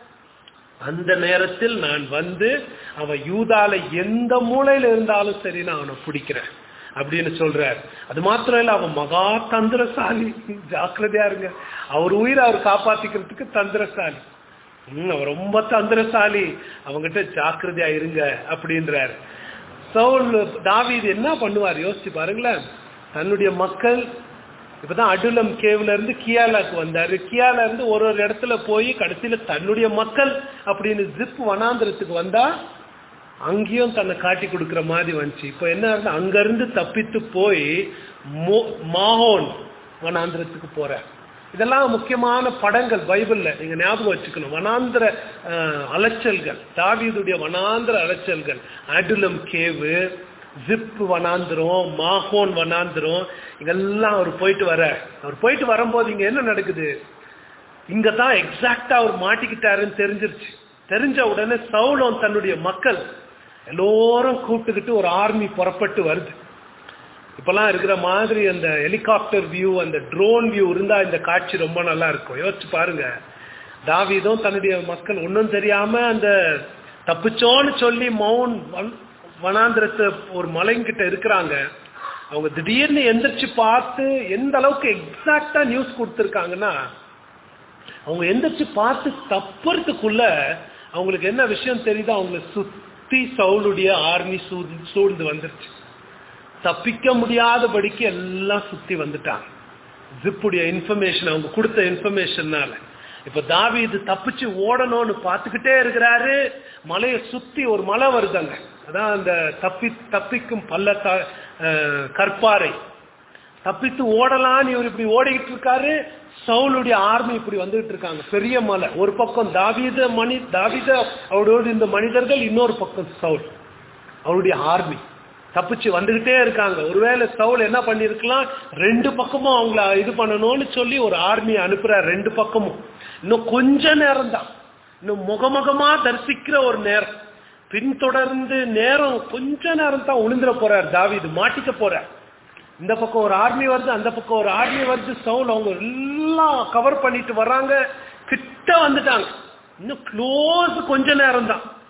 அந்த நேரத்தில் நான் வந்து அவன் யூதால எந்த மூலையில இருந்தாலும் சரி நான் அவனை பிடிக்கிறேன் அப்படின்னு சொல்றார் அது மாத்திரம் இல்ல அவன் மகா தந்திரசாலி ஜாக்கிரதையா இருங்க அவர் உயிரை அவர் காப்பாத்திக்கிறதுக்கு தந்திரசாலி ம், அவன் ரொம்ப தந்திரசாலி அவங்கிட்ட ஜாக்கிரதையா இருங்க அப்படின்றார் சவுல் தாவீது என்ன பண்ணுவார் யோசிச்சு பாருங்களேன் தன்னுடைய மக்கள் இப்பதான் அடுலம் கேவ்ல இருந்து கியாலாக்கு வந்தாரு கியால இருந்து ஒரு ஒரு இடத்துல போய் கடைசியில தன்னுடைய மக்கள் அப்படின்னு ஜிப் வனாந்திரத்துக்கு வந்தா அங்கேயும் தன்னை காட்டி கொடுக்கிற மாதிரி வந்துச்சு இப்போ என்ன ஆகுது அங்க இருந்து தப்பித்து போய் மோ- மாஹோன் வனாந்திரத்துக்கு போற இதெல்லாம் முக்கியமான படங்கள் பைபிள்ல நீங்க ஞாபகம் வச்சுக்கணும் வனாந்திர அஹ், அலைச்சல்கள் தாவீதுடைய வனாந்திர அலைச்சல்கள் அடுலம் கேவு ஜிப் வனாந்திரம் மாஹோன் வனாந்திரம் இதெல்லாம் அவர் போயிட்டு வர அவர் போயிட்டு வரும்போது இங்க என்ன நடக்குது இங்க தான் எக்ஸாக்டா அவர் மாட்டிக்கிட்டாருன்னு தெரிஞ்சிருச்சு தெரிஞ்ச உடனே சவுலம் தன்னுடைய மக்கள் எல்லோரும் கூப்பிட்டுக்கிட்டு ஒரு ஆர்மி புறப்பட்டு வருது இப்பெல்லாம் இருக்கிற மாதிரி அந்த ஹெலிகாப்டர் வியூ அந்த ட்ரோன் வியூ இருந்தா இந்த காட்சி ரொம்ப நல்லா இருக்கும் யோசிச்சு பாருங்க தாவீதும் தன்னுடைய மக்கள் ஒன்றும் தெரியாம அந்த தப்பிச்சோன்னு சொல்லி மவுன் வன்- வனாந்திரத்தை ஒரு மலைங்கிட்ட இருக்கிறாங்க அவங்க திடீர்னு எந்திரிச்சு பார்த்து எந்த அளவுக்கு எக்ஸாக்டா நியூஸ் கொடுத்துருக்காங்கன்னா அவங்க எந்திரிச்சு பார்த்து தப்புறதுக்குள்ள அவங்களுக்கு என்ன விஷயம் தெரியுதோ அவங்களை சுத்தி சவுளுடைய ஆர்மி சூழ்ந்து வந்துருச்சு தப்பிக்க முடியாதபடிக்கு எல்லாம் சுத்தி வந்துட்டாங்க ஜிப்புடைய இன்ஃபர்மேஷன் அவங்க கொடுத்த இன்ஃபர்மேஷன்னால இப்ப தாவீது தப்பிச்சு ஓடணும்னு பார்த்துக்கிட்டே இருக்கிறாரு மலையை சுத்தி ஒரு மலை வருதுங்க அதான் அந்த தப்பி தப்பிக்கும் பள்ளத்தா அஹ், கற்பாறை தப்பித்து ஓடலான்னு இவர் இப்படி ஓடிக்கிட்டு இருக்காரு சவுலுடைய ஆர்மி இப்படி வந்துகிட்டு இருக்காங்க பெரிய மலை ஒரு பக்கம் தாவீத மணி தாவீத அவரோட இந்த மனிதர்கள் இன்னொரு பக்கம் சவுல் அவருடைய ஆர்மி தப்பிச்சு வந்துகிட்டே இருக்காங்க ஒருவேளை சவுல் என்ன பண்ணிருக்கலாம் ரெண்டு பக்கமும் அவங்கள இது பண்ணணும்னு சொல்லி ஒரு ஆர்மி அனுப்புறார் ரெண்டு பக்கமும் இன்னும் கொஞ்ச நேரம் தான் இன்னும் முகமுகமா தரிசிக்கிற ஒரு நேரம் பின்தொடர்ந்து நேரம் கொஞ்ச நேரம் தான் உளுந்துட போறார் தாவீது மாட்டிக்க போறார் இந்த பக்கம் ஒரு ஆர்மி வருது அந்த பக்கம் ஒரு ஆர்மி வருது சவுல் அவங்க எல்லாம் கவர் பண்ணிட்டு வர்றாங்க கிட்ட வந்துட்டாங்க இன்னும் க்ளோஸ் கொஞ்ச நேரம் தான்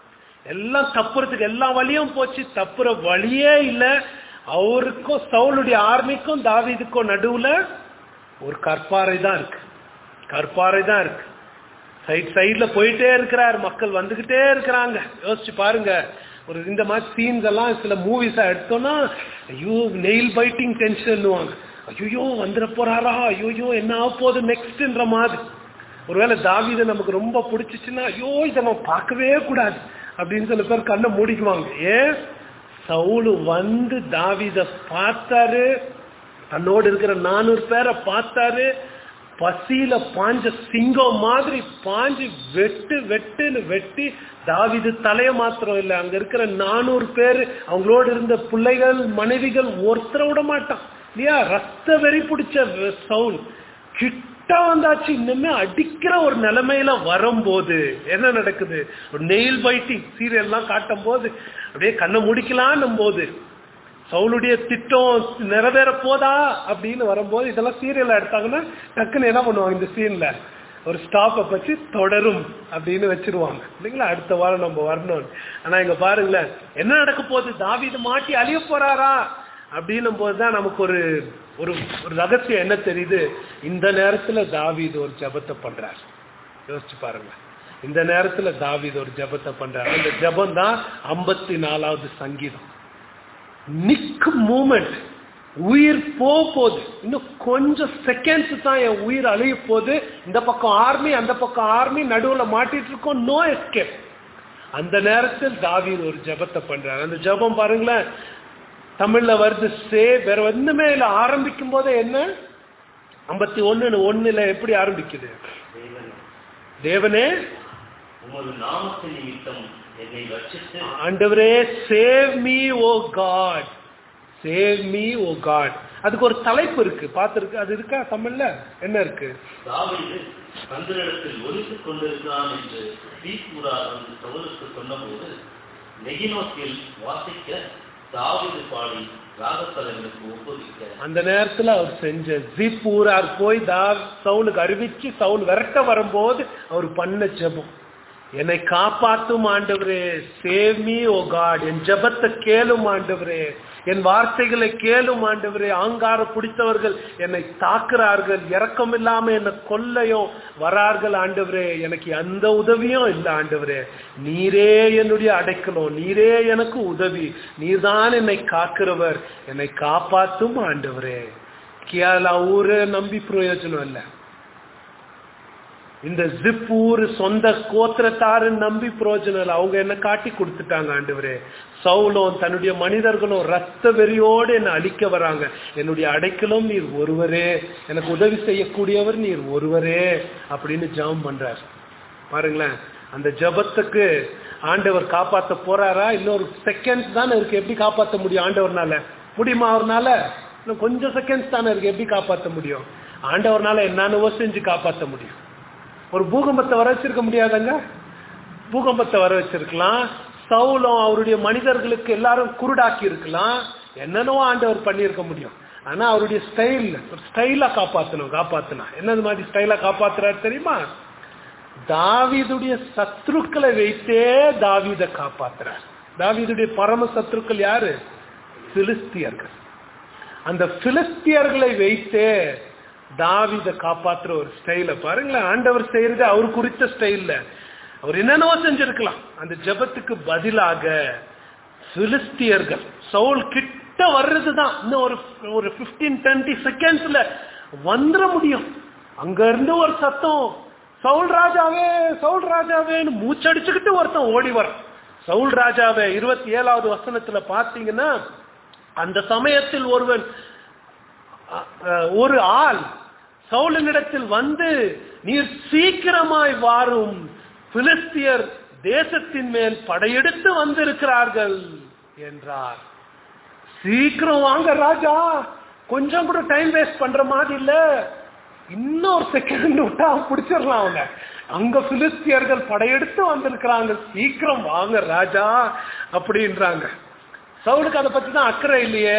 எல்லாம் தப்புறதுக்கு எல்லா வழியும் போச்சு தப்புற வழியே இல்ல அவருக்கும் சவுளுடைய ஆர்மிக்கும் தாவீதுக்கும் நடுவுல ஒரு கற்பாறை தான் இருக்கு கற்பாறை தான் இருக்கு சைட் சைட்ல போயிட்டே இருக்கிறார் மக்கள் வந்துகிட்டே இருக்கிறாங்க யோசிச்சு பாருங்க ஒரு இந்த மாதிரி சீன்ஸ் எல்லாம் சில மூவிஸ் எடுத்தோம்னா ஐயோ நெயில் பைட்டிங் டென்ஷன்னுவாங்க ஐயோ வந்துட போறாரா ஐயோ என்ன ஆக போகுது நெக்ஸ்ட்ன்ற மாதிரி ஒருவேளை தாவீதை நமக்கு ரொம்ப பிடிச்சிச்சுன்னா ஐயோ இதை நம்ம பார்க்கவே கூடாது அப்படின்னு சில பேர் கண்ணை மூடிக்குவாங்க ஏன் சவுலு வந்து தாவீத பார்த்தாரு தன்னோடு இருக்கிற நானூறு பேரை பார்த்தாரு பசியில பாஞ்ச சிங்கம் மாதிரி பாஞ்சு வெட்டு வெட்டுன்னு வெட்டி தாவிது தலைய மாத்திரம் இல்ல அங்க இருக்கிற நானூறு பேர் அவங்களோட இருந்த பிள்ளைகள் மனைவிகள் ஒருத்தரை விட மாட்டான் இல்லையா ரத்த வெறி பிடிச்ச சவுல் கிட்ட வந்தாச்சு இன்னுமே அடிக்கிற ஒரு நிலைமையில வரும்போது என்ன நடக்குது ஒரு நெயில் பைட்டிங் சீரியல்லாம் காட்டும் போது அப்படியே கண்ணை முடிக்கலான்னும் போது சவுளுடைய திட்டம் நிறைவேற போதா அப்படின்னு வரும்போது இதெல்லாம் சீரியல் எடுத்தாங்கன்னா டக்குன்னு என்ன பண்ணுவாங்க இந்த சீன்ல ஒரு ஸ்டாப்பை வச்சு தொடரும் அப்படின்னு வச்சிருவாங்க இல்லைங்களா அடுத்த வாரம் நம்ம வரணும் ஆனா இங்க பாருங்களேன் என்ன நடக்க போகுது தாவீது மாட்டி அழிய போறாரா அப்படின்னும் போதுதான் நமக்கு ஒரு ஒரு ஒரு ரகசியம் என்ன தெரியுது இந்த நேரத்துல தாவீது ஒரு ஜபத்தை பண்றார் யோசிச்சு பாருங்க இந்த நேரத்துல தாவீது ஒரு ஜபத்தை பண்றாரு அந்த ஜபம் தான் ஐம்பத்தி நாலாவது சங்கீதம் நிக்கும் மூமெண்ட் உயிர் போக போகுது இன்னும் கொஞ்சம் செகண்ட்ஸ் தான் என் உயிர் அழிய போகுது இந்த பக்கம் ஆர்மி அந்த பக்கம் ஆர்மி நடுவுல மாட்டிட்டு இருக்கோம் நோ எஸ்கேப் அந்த நேரத்தில் தாவீது ஒரு ஜபத்தை பண்றாரு அந்த ஜபம் பாருங்களேன் தமிழ்ல வருது சே வேற ஒண்ணுமே இல்ல ஆரம்பிக்கும் போதே என்ன ஐம்பத்தி ஒண்ணு ஒண்ணுல எப்படி ஆரம்பிக்குது தேவனே, தேவனே உமது நாமத்தின் நிமித்தம் என்னை ரட்சித்து ஆண்டவரே save me O God save me O God அதுக்கு ஒரு தலைப்பு இருக்கு பார்த்திருக்கு அது இருக்கா தமிழ்ல என்ன இருக்கு தாவீது கந்தரிடத்தில் ஒலித்துக் கொண்டிருக்கிறான் என்று தீக்கூரா வந்து சவுலுக்கு சொன்னபோது நெகினோத்தில் வாசிக்க தாவீது பாடி ராகத்தலைவனுக்கு ஒப்புவிக்க அந்த நேரத்துல அவர் செஞ்ச ஜிப் ஊரார் போய் தா சவுலுக்கு அறிவிச்சு சவுல் விரட்ட வரும்போது அவர் பண்ண ஜெபம் என்னை காப்பாத்தும் ஆண்டவரே சேவ் மீ ஓ காட் என் ஜெபத்தை கேளும் ஆண்டவரே என் வார்த்தைகளை கேளும் ஆண்டவரே ஆங்கார பிடித்தவர்கள் என்னை தாக்குறார்கள் இரக்கம் இல்லாம என்னை கொல்லையும் வரார்கள் ஆண்டவரே எனக்கு அந்த உதவியும் இல்லை ஆண்டவரே நீரே என்னுடைய அடைக்கலம் நீரே எனக்கு உதவி நீர்தான் என்னை காக்கிறவர் என்னை காப்பாத்தும் ஆண்டவரே கியாலா ஊரு நம்பி பிரயோஜனம் இல்லை இந்த ஜிப் ஊர் சொந்த கோத்திரத்தாரு நம்பி பிரயோஜனம் இல்லை அவங்க என்ன காட்டி கொடுத்துட்டாங்க ஆண்டவரே சவுலும் தன்னுடைய மனிதர்களும் ரத்த வெறியோடு என்னை அழிக்க வராங்க என்னுடைய அடைக்கலும் நீர் ஒருவரே எனக்கு உதவி செய்யக்கூடியவர் நீர் ஒருவரே அப்படின்னு ஜெபம் பண்றார் பாருங்களேன் அந்த ஜெபத்துக்கு ஆண்டவர் காப்பாத்த போறாரா இன்னொரு செகண்ட்ஸ் தானே இருக்கு எப்படி காப்பாத்த முடியும் ஆண்டவர்னால முடியுமா அவர்னால இன்னும் கொஞ்சம் செகண்ட்ஸ் தானே இருக்கு எப்படி காப்பாத்த முடியும் ஆண்டவர்னால என்னென்னவோ செஞ்சு காப்பாத்த முடியும் ஒரு பூகம்பத்தை வர வச்சிருக்க முடியாதங்க பூகம்பத்தை வர வச்சிருக்கலாம் சவுலம் அவருடைய மனிதர்களுக்கு எல்லாரும் குருடாக்கி இருக்கலாம் என்னென்னவோ ஆண்டவர் பண்ணியிருக்க முடியும் ஆனா அவருடைய ஸ்டைல் ஒரு ஸ்டைலா காப்பாத்தணும் காப்பாத்தணும் என்னது மாதிரி ஸ்டைலா காப்பாத்துறாரு தெரியுமா தாவீதுடைய சத்ருக்களை வைத்தே தாவீதை காப்பாத்துறார் தாவீதுடைய பரம சத்ருக்கள் யாரு பிலிஸ்தியர்கள் அந்த பிலிஸ்தியர்களை வைத்தே தாவித காப்பாத்துற ஒரு ஸ்டைல பாருங்களேன் ஆண்டவர் செய்யறது அவர் குறித்த ஸ்டைல்ல அவர் என்னென்னவோ செஞ்சிருக்கலாம் அந்த ஜெபத்துக்கு பதிலாக பிலிஸ்தியர்கள் சவுல் கிட்ட வர்றதுதான் இன்னும் ஒரு ஒரு பிப்டீன் டுவெண்ட்டி செகண்ட்ஸ்ல வந்துட முடியும் அங்க இருந்து ஒரு சத்தம் சவுல் ராஜாவே சவுல் ராஜாவேன்னு மூச்சடிச்சுக்கிட்டு ஒருத்தன் ஓடி வர சவுல் ராஜாவே இருபத்தி ஏழாவது வசனத்துல பாத்தீங்கன்னா அந்த சமயத்தில் ஒருவன் அஹ், ஒரு ஆள் சவுலினிடத்தில் வந்து நீர் சீக்கிரமாய் வாரும் பிலிஸ்தியர் தேசத்தின் மேல் படையெடுத்து வந்திருக்கிறார்கள் என்றார் சீக்கிரம் வாங்க ராஜா கொஞ்சம் கூட டைம் வேஸ்ட் பண்ற மாதிரி இல்ல இன்னொரு செகண்ட் விட்டா பிடிச்சிடலாம் அவங்க அங்க பிலிஸ்தியர்கள் படையெடுத்து வந்திருக்கிறாங்க சீக்கிரம் வாங்க ராஜா அப்படின்றாங்க சவுலுக்கு அதை பத்தி தான் அக்கறை இல்லையே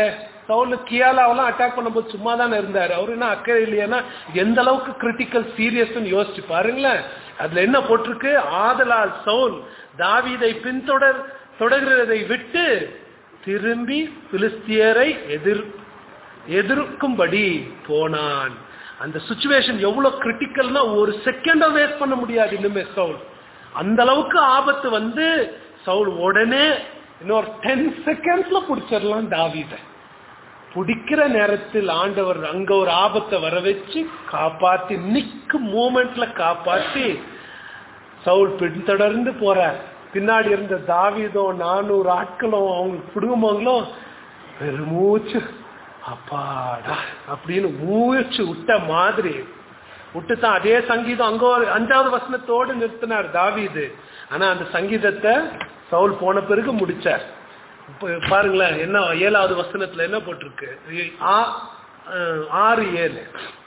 சவுல் கியாலாவெல்லாம் அட்டாக் பண்ணும்போது சும்மா தானே இருந்தாரு அவரு என்ன அக்கறை இல்லையானா எந்த அளவுக்கு கிரிட்டிக்கல் சீரியஸ்னு யோசிச்சு பாருங்களேன் அதுல என்ன போட்டிருக்கு ஆதலால் சவுல் தாவீதை பின்தொடர் தொடர்கிறதை விட்டு திரும்பி பிலிஸ்தியரை எதிர் எதிர்க்கும்படி போனான் அந்த சுச்சுவேஷன் எவ்வளவு கிரிட்டிக்கல்னா ஒரு செகண்ட வேஸ்ட் பண்ண முடியாது இனிமே சவுல் அந்த அளவுக்கு ஆபத்து வந்து சவுல் உடனே இன்னொரு டென் செகண்ட்ஸ்ல பிடிச்சிடலாம் தாவீத பிடிக்கிற நேரத்தில் ஆண்டவர் அங்க ஒரு ஆபத்தை வர வச்சு காப்பாத்தி நிக்கு மூமெண்ட்ல காப்பாத்தி சவுல் பின்தொடர்ந்து போறார் பின்னாடி இருந்த தாவீதோ நானூறு ஆட்களும் அவங்க குடும்பங்களும் பெருமூச்சு அப்பாடா அப்படின்னு மூச்சு விட்ட மாதிரி விட்டு தான் அதே சங்கீதம் அங்க ஒரு அஞ்சாவது வசனத்தோடு நிறுத்தினார் தாவீது ஆனா அந்த சங்கீதத்தை சவுல் போன பிறகு முடிச்சார் இப்ப பாருங்களேன் என்ன ஏழாவது வசனத்துல என்ன போட்டிருக்கு ஆ- அஹ், ஆறு ஏழு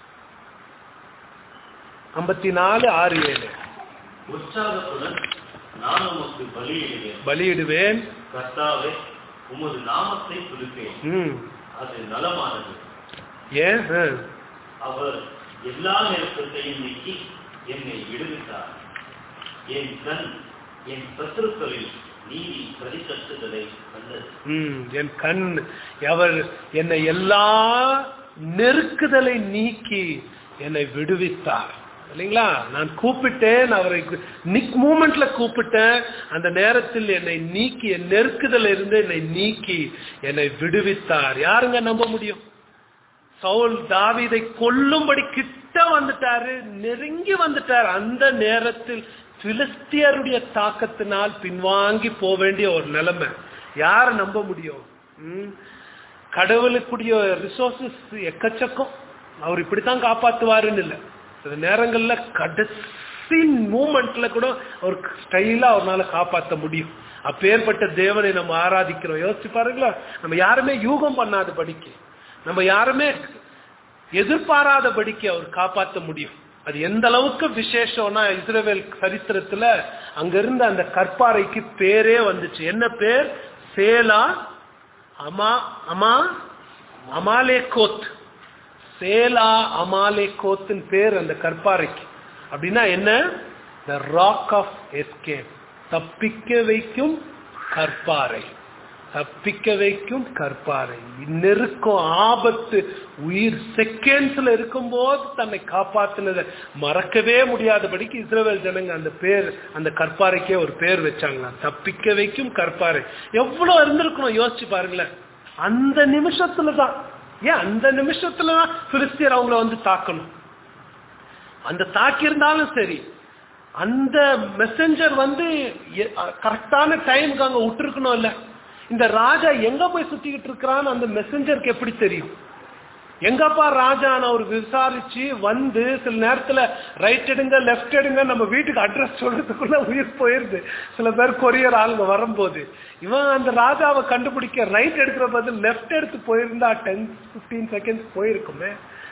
ஐம்பத்தி நாலு ஆறு ஏழு உற்சாகத்துடன் நான் உமக்கு பலியிடுவேன் பலியிடுவேன் கர்த்தாவே உமது நாமத்தை துதிப்பேன் ம் அது நலமானது ஏன் ஆ. அவர் எல்லா நெருக்கத்தையும் நீக்கி என்னை விடுவித்தார் என் கண் என் சத்துருக்களில் நீதி பிரதிகட்டுதலை கண்டது ம், என் கண் அவர் என்னை எல்லா நெருக்குதலை நீக்கி என்னை விடுவித்தார் இல்லைங்களா நான் கூப்பிட்டேன் அவரை நிக் மூமெண்ட்ல கூப்பிட்டேன் அந்த நேரத்தில் என்னை நீக்கி என் நெருக்குதல் இருந்து என்னை நீக்கி என்னை விடுவித்தார் யாருங்க நம்ப முடியும் சவுல் தாவீதை கொல்லும்படி கிட்ட வந்துட்டாரு நெருங்கி வந்துட்டார் அந்த நேரத்தில் பிலிஸ்தியருடைய தாக்கத்தினால் பின்வாங்கி போக வேண்டிய ஒரு நிலைமை யார நம்ப முடியும் ம்? கடவுளுக்குரிய ரிசோர்சஸ் எக்கச்சக்கம் அவர் இப்படித்தான் காப்பாத்துவாருன்னு இல்லை சில நேரங்கள்ல கடைசி மூமெண்ட்ல கூட அவர் ஸ்டைலா அவரால் காப்பாற்ற முடியும் அப்பேற்பட்ட தேவனை நம்ம ஆராதிக்கிறோம் யோசிச்சு பாருங்களா நம்ம யாருமே யூகம் பண்ணாத படிக்க நம்ம யாருமே எதிர்பாராதபடிக்கு அவர் காப்பாற்ற முடியும் அது எந்த அளவுக்கு விசேஷம்னா இஸ்ரவேல் சரித்திரத்துல அங்க இருந்த அந்த கற்பாறைக்கு பேரே வந்துச்சு என்ன பேர் சேலா அமா அமா அமாலேகோத் சேலா அமாலேகோத்தின் பேர் அந்த கற்பாறைக்கு அப்படின்னா என்ன த ராக் ஆஃப் எஸ்கேப் தப்பிக்க வைக்கும் கற்பாறை தப்பிக்க வைக்கும் கற்பாறை நெருக்கம் ஆபத்து உயிர் செகண்ட்ஸ்ல இருக்கும்போது தன்னை காப்பாத்தினதை மறக்கவே முடியாதபடிக்கு இஸ்ரவேல் ஜனங்க அந்த பேர் அந்த கற்பாறைக்கே ஒரு பேர் வச்சாங்களாம் தப்பிக்க வைக்கும் கற்பாறை எவ்வளவு இருந்திருக்கணும் யோசிச்சு பாருங்களேன் அந்த நிமிஷத்துல தான் ஏன் அந்த நிமிஷத்துல தான் பிலிஸ்தியர் அவங்கள வந்து தாக்கணும் அந்த தாக்கி இருந்தாலும் சரி அந்த மெசஞ்சர் வந்து கரெக்டான டைமுக்கு அங்க விட்டுருக்கணும் இல்ல இந்த ராஜா எங்க போய் சுத்திக்கிட்டு இருக்கிறான்னு அந்த மெசஞ்சருக்கு எப்படி தெரியும் எங்கப்பா ராஜான்னு அவர் விசாரிச்சு வந்து சில நேரத்துல ரைட் எடுங்க லெஃப்ட் எடுங்க நம்ம வீட்டுக்கு அட்ரஸ் சொல்றதுக்குள்ள உயிர் போயிருது சில பேர் கொரியர் ஆளுங்க வரும்போது இவன் அந்த ராஜாவை கண்டுபிடிக்க ரைட் எடுக்கிற பதில் லெஃப்ட் எடுத்து போயிருந்தா டென் பிப்டீன் செகண்ட்ஸ் போயிருக்குமே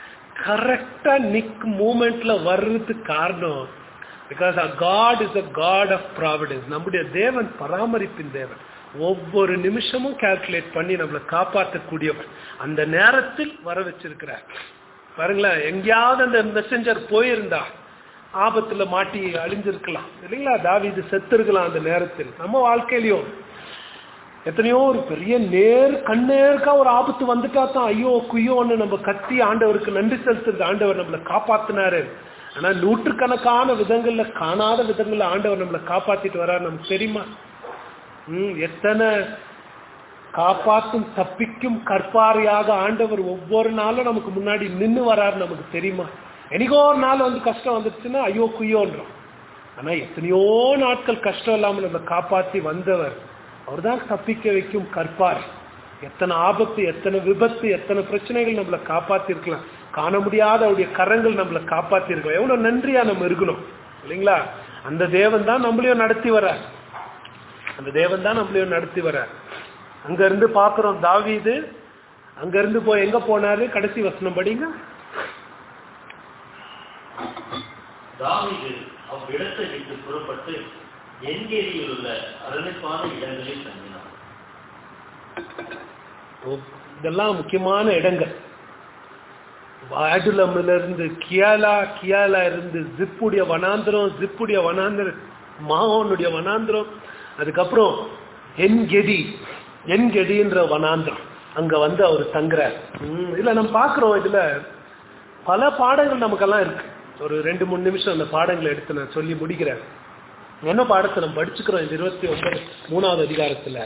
கரெக்டா நிக் மூமெண்ட்ல வர்றதுக்கு காரணம் because God is a God of providence நம்முடைய தேவன் பராமரிப்பின் தேவன் ஒவ்வொரு நிமிஷமும் கால்குலேட் பண்ணி நம்மளை காப்பாற்றக்கூடியவன் அந்த நேரத்தில் வர வச்சிருக்கிறார் பாருங்களேன் எங்கேயாவது அந்த மெசஞ்சர் போயிருந்தா ஆபத்துல மாட்டி அழிஞ்சிருக்கலாம் இல்லைங்களா தாவிது செத்து இருக்கலாம் அந்த நேரத்தில் நம்ம வாழ்க்கையிலையும் எத்தனையோ ஒரு பெரிய நேர் கண்ணேருக்கா ஒரு ஆபத்து வந்துட்டா தான் ஐயோ குய்யோன்னு நம்ம கத்தி ஆண்டவருக்கு நன்றி செலுத்துறது ஆண்டவர் நம்மளை காப்பாத்தினாரு ஆனா நூற்றுக்கணக்கான விதங்கள்ல காணாத விதங்கள்ல ஆண்டவர் நம்மளை காப்பாத்திட்டு வர்றாரு நமக்கு தெரியுமா ம் எத்தனை காப்பாற்றும் தப்பிக்கும் கற்பாறையாக ஆண்டவர் ஒவ்வொரு நாளும் நமக்கு முன்னாடி நின்று வராரு நமக்கு தெரியுமா எனக்கோ ஒரு நாள் வந்து கஷ்டம் வந்துருச்சுன்னா ஐயோ குய்யோன்றோம் ஆனா எத்தனையோ நாட்கள் கஷ்டம் இல்லாம நம்மளை காப்பாத்தி வந்தவர் அவர் தான் தப்பிக்க வைக்கும் கற்பார் எத்தனை ஆபத்து எத்தனை விபத்து எத்தனை பிரச்சனைகள் நம்மளை காப்பாத்திருக்கலாம் காண முடியாத அவருடைய கரங்கள் நம்மளை காப்பாத்திருக்கலாம் எவ்வளவு நன்றியா நம்ம இருக்கணும் இல்லைங்களா அந்த தேவன் தான் நம்மளையும் நடத்தி வர்றார் அந்த தேவன் தான் நம்மளையும் நடத்தி வர்றார் அங்க இருந்து பாக்குறோம் தாவீது அங்க இருந்து போய் எங்க போனாரு கடைசி வசனம் படிங்க தாவீது அவ்விடத்தை விட்டு புறப்பட்டு எங்கேரியில் உள்ள அரணிப்பான இடங்களில் தங்கினார் இதெல்லாம் முக்கியமான இடங்கள் வாடுலம்ல இருந்து கியாலா கியாலா இருந்து ஜிப்புடைய வனாந்திரம் ஜிப்புடைய வனாந்திரம் மாவோனுடைய வனாந்திரம் அதுக்கப்புறம் என்கெடி என்கெடின்ற வனாந்திரம் அங்க வந்து அவர் தங்குறார் ம், இதுல நம்ம பார்க்கிறோம் இதுல பல பாடங்கள் நமக்கெல்லாம் இருக்கு ஒரு ரெண்டு மூணு நிமிஷம் அந்த பாடங்களை எடுத்து நான் சொல்லி முடிக்கிறேன் என்ன பாடத்தை நம்ம படிச்சுக்கிறோம் இந்த இருபத்தி ஒன்பது மூணாவது அதிகாரத்துல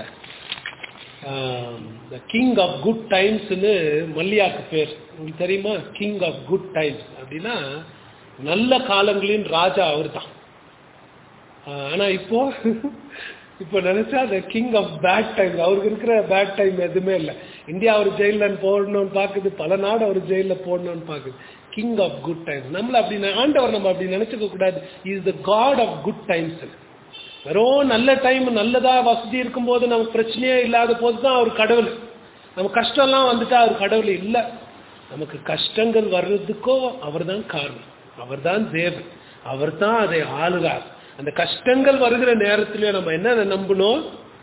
த கிங் ஆஃப் குட் டைம்ஸ்னு மல்லியாக்கு பேர் உங்களுக்கு தெரியுமா கிங் ஆஃப் குட் டைம்ஸ் அப்படின்னா நல்ல காலங்களின் ராஜா அவர் தான் ஆனா இப்போ இப்போ நினைச்சா அந்த கிங் ஆஃப் பேட் டைம் அவருக்கு இருக்கிற பேட் டைம் எதுவுமே இல்லை இந்தியா அவர் ஜெயிலில் போடணும்னு பார்க்குது பல நாடு அவர் ஜெயிலில் போடணும்னு பார்க்குது கிங் ஆஃப் குட் டைம்ஸ் நம்மள அப்படி ந- ஆண்டவர் நம்ம அப்படி நினைச்சுக்க கூடாது is the God of good times வெறும் நல்ல டைம் நல்லதா வசதி இருக்கும்போது நமக்கு பிரச்சனையே இல்லாத போது தான் அவர் கடவுள் நம்ம கஷ்டம்லாம் வந்துட்டா அவர் கடவுள் இல்லை நமக்கு கஷ்டங்கள் வர்றதுக்கோ அவர்தான் காரணம் அவர்தான் தேவன் அவர்தான் அதை ஆளுகிறார் அந்த கஷ்டங்கள் வருகிற நேரத்திலே நம்ம என்ன நம்பணும்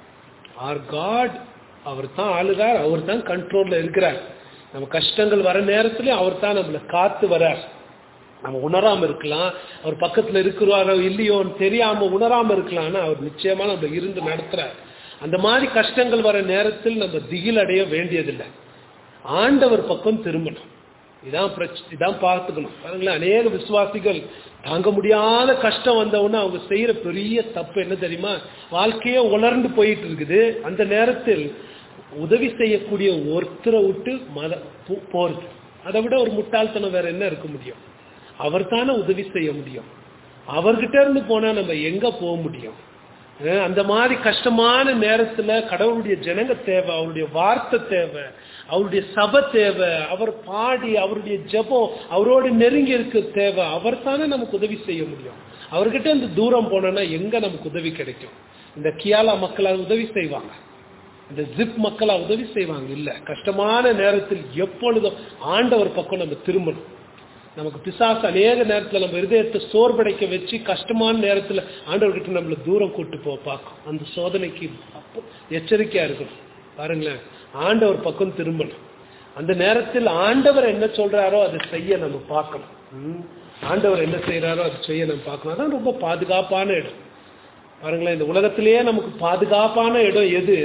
ஆர் காட் அவர் தான் ஆளுகிறார் அவர் தான் கண்ட்ரோல்ல இருக்கிறார் நம்ம கஷ்டங்கள் வர நேரத்திலே அவர் தான் நம்மளை காத்து வரார் நம்ம உணராம இருக்கலாம் அவர் பக்கத்துல இருக்கிறாரோ இல்லையோன்னு தெரியாம உணராம இருக்கலாம் ஆனா அவர் நிச்சயமா நம்ம இருந்து நடத்துறார் அந்த மாதிரி கஷ்டங்கள் வர நேரத்தில் நம்ம திகில் அடைய வேண்டியதில்லை ஆண்டவர் பக்கம் திரும்பணும் இதான் பிரச்சனை இதான் பார்த்துக்கணும் பாருங்களேன் அநேக விசுவாசிகள் தாங்க முடியாத கஷ்டம் வந்த உடனே அவங்க செய்யற பெரிய தப்பு என்ன தெரியுமா வாழ்க்கையே உலர்ந்து போயிட்டு இருக்குது அந்த நேரத்தில் உதவி செய்யக்கூடிய ஒருத்தரை விட்டு மத போ- போறது அதை விட ஒரு முட்டாள்தனம் வேற என்ன இருக்க முடியும் அவர் தானே உதவி செய்ய முடியும் அவர்கிட்ட இருந்து போனா நம்ம எங்க போக முடியும் அஹ் அந்த மாதிரி கஷ்டமான நேரத்துல கடவுளுடைய ஜனங்க தேவை அவருடைய வார்த்தை தேவை அவருடைய சபை தேவை அவர் பாடி அவருடைய ஜெபம் அவரோடு நெருங்கி இருக்க தேவை அவர் தானே நமக்கு உதவி செய்ய முடியும் அவர்கிட்ட இந்த தூரம் போனோம்னா எங்க நமக்கு உதவி கிடைக்கும் இந்த கியாலா மக்களால் உதவி செய்வாங்க இந்த ஜிப் மக்களா உதவி செய்வாங்க இல்ல கஷ்டமான நேரத்தில் எப்பொழுதும் ஆண்டவர் பக்கம் நம்ம திரும்பணும் நமக்கு பிசாசு அநேக நேரத்துல நம்ம இருதயத்தை சோர்வடைக்க வச்சு கஷ்டமான நேரத்துல ஆண்டவர்கிட்ட நம்மள தூரம் கூட்டு போக பார்க்கும் அந்த சோதனைக்கு அப்போ எச்சரிக்கையா இருக்கணும் பாருங்களேன் ஆண்டவர் பக்கம் திரும்பணும் அந்த நேரத்தில் ஆண்டவர் என்ன சொல்றாரோ அதை செய்ய நம்ம பார்க்கணும் ம். ஆண்டவர் என்ன செய்யறாரோ அதை செய்ய நம்ம பார்க்கணும் அதான் ரொம்ப பாதுகாப்பான இடம் பாருங்களேன் இந்த உலகத்திலேயே நமக்கு பாதுகாப்பான இடம் எது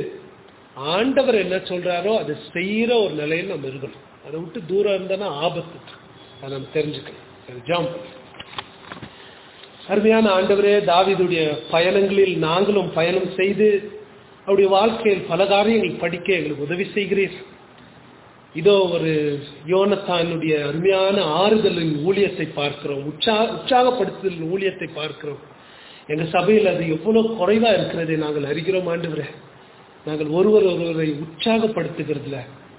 ஆண்டவர் என்ன சொல்றாரோ அதை செய்யற ஒரு நிலையில் நம்ம இருக்கணும் அதை விட்டு தூரம் இருந்தனா ஆபத்து அதை நம்ம தெரிஞ்சுக்கணும் சரி ஜாம் அருமையான ஆண்டவரே தாவீதுடைய பயணங்களில் நாங்களும் பயணம் செய்து அவருடைய வாழ்க்கையில் பல காரியங்கள் படிக்க எங்களுக்கு உதவி செய்கிறீர் இதோ ஒரு யோனத்தானுடைய அருமையான ஆறுதலின் ஊழியத்தை பார்க்கிறோம் உற்சா உற்சாகப்படுத்துதலின் ஊழியத்தை பார்க்கிறோம் எங்க சபையில் அது எவ்வளவு குறைவா இருக்கிறதை நாங்கள் அறிகிறோம் ஆண்டவரே நாங்கள் ஒருவர் ஒருவரை உற்சாகப்படுத்துகிறதுல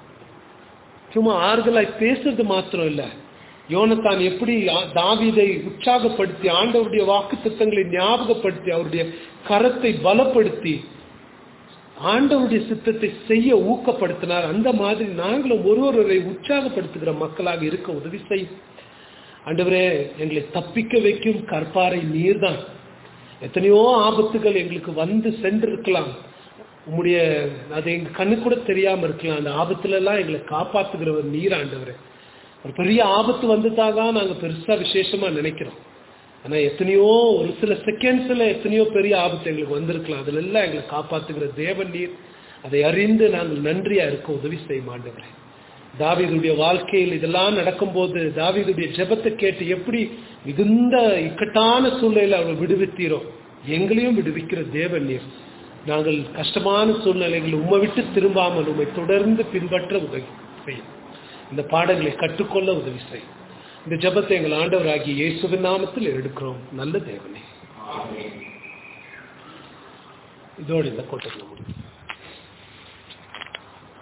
சும்மா ஆறுதலாய் பேசுறது மாத்திரம் இல்ல யோனத்தான் எப்படி ஆ- தாவீதை உற்சாகப்படுத்தி ஆண்டவருடைய வாக்கு திட்டங்களை ஞாபகப்படுத்தி அவருடைய கரத்தை பலப்படுத்தி ஆண்டவருடைய சித்தத்தை செய்ய ஊக்கப்படுத்தினார் அந்த மாதிரி நாங்களும் ஒருவரை உற்சாகப்படுத்துகிற மக்களாக இருக்க உதவி செய்யும் ஆண்டவரே எங்களை தப்பிக்க வைக்கும் கற்பாறை நீர்தான் எத்தனையோ ஆபத்துகள் எங்களுக்கு வந்து சென்றிருக்கலாம் உம்முடைய அது எங்க கண்ணு கூட தெரியாம இருக்கலாம் அந்த ஆபத்துல எல்லாம் எங்களை காப்பாத்துகிறவர் நீர் ஆண்டவரே ஒரு பெரிய ஆபத்து வந்துட்டாதான் நாங்க பெருசா விசேஷமா நினைக்கிறோம் ஆனா எத்தனையோ ஒரு சில செகண்ட்ஸ்ல எத்தனையோ பெரிய ஆபத்து எங்களுக்கு வந்திருக்கலாம் அதுல எல்லாம் எங்களை காப்பாத்துகிற தேவன் நீர் அதை அறிந்து நாங்கள் நன்றியா இருக்க உதவி செய்ய மாட்டவரே தாவீதுடைய வாழ்க்கையில் இதெல்லாம் நடக்கும்போது தாவீதுடைய ஜெபத்தை கேட்டு எப்படி மிகுந்த இக்கட்டான சூழ்நிலையில் அவரை விடுவித்தீரோ எங்களையும் விடுவிக்கிற தேவன் நீர் நாங்கள் கஷ்டமான சூழ்நிலைகள் உம்மை விட்டு திரும்பாமல் உம்மை தொடர்ந்து பின்பற்ற உதவி செய்யும் இந்த பாடங்களை கற்றுக்கொள்ள உதவி செய்யும் இந்த ஜெபத்தை எங்கள் ஆண்டவராகிய இயேசுவின் நாமத்தில் எடுக்கிறோம் நல்ல தேவனே இதோடு இந்த கூட்டத்தில் முடியும்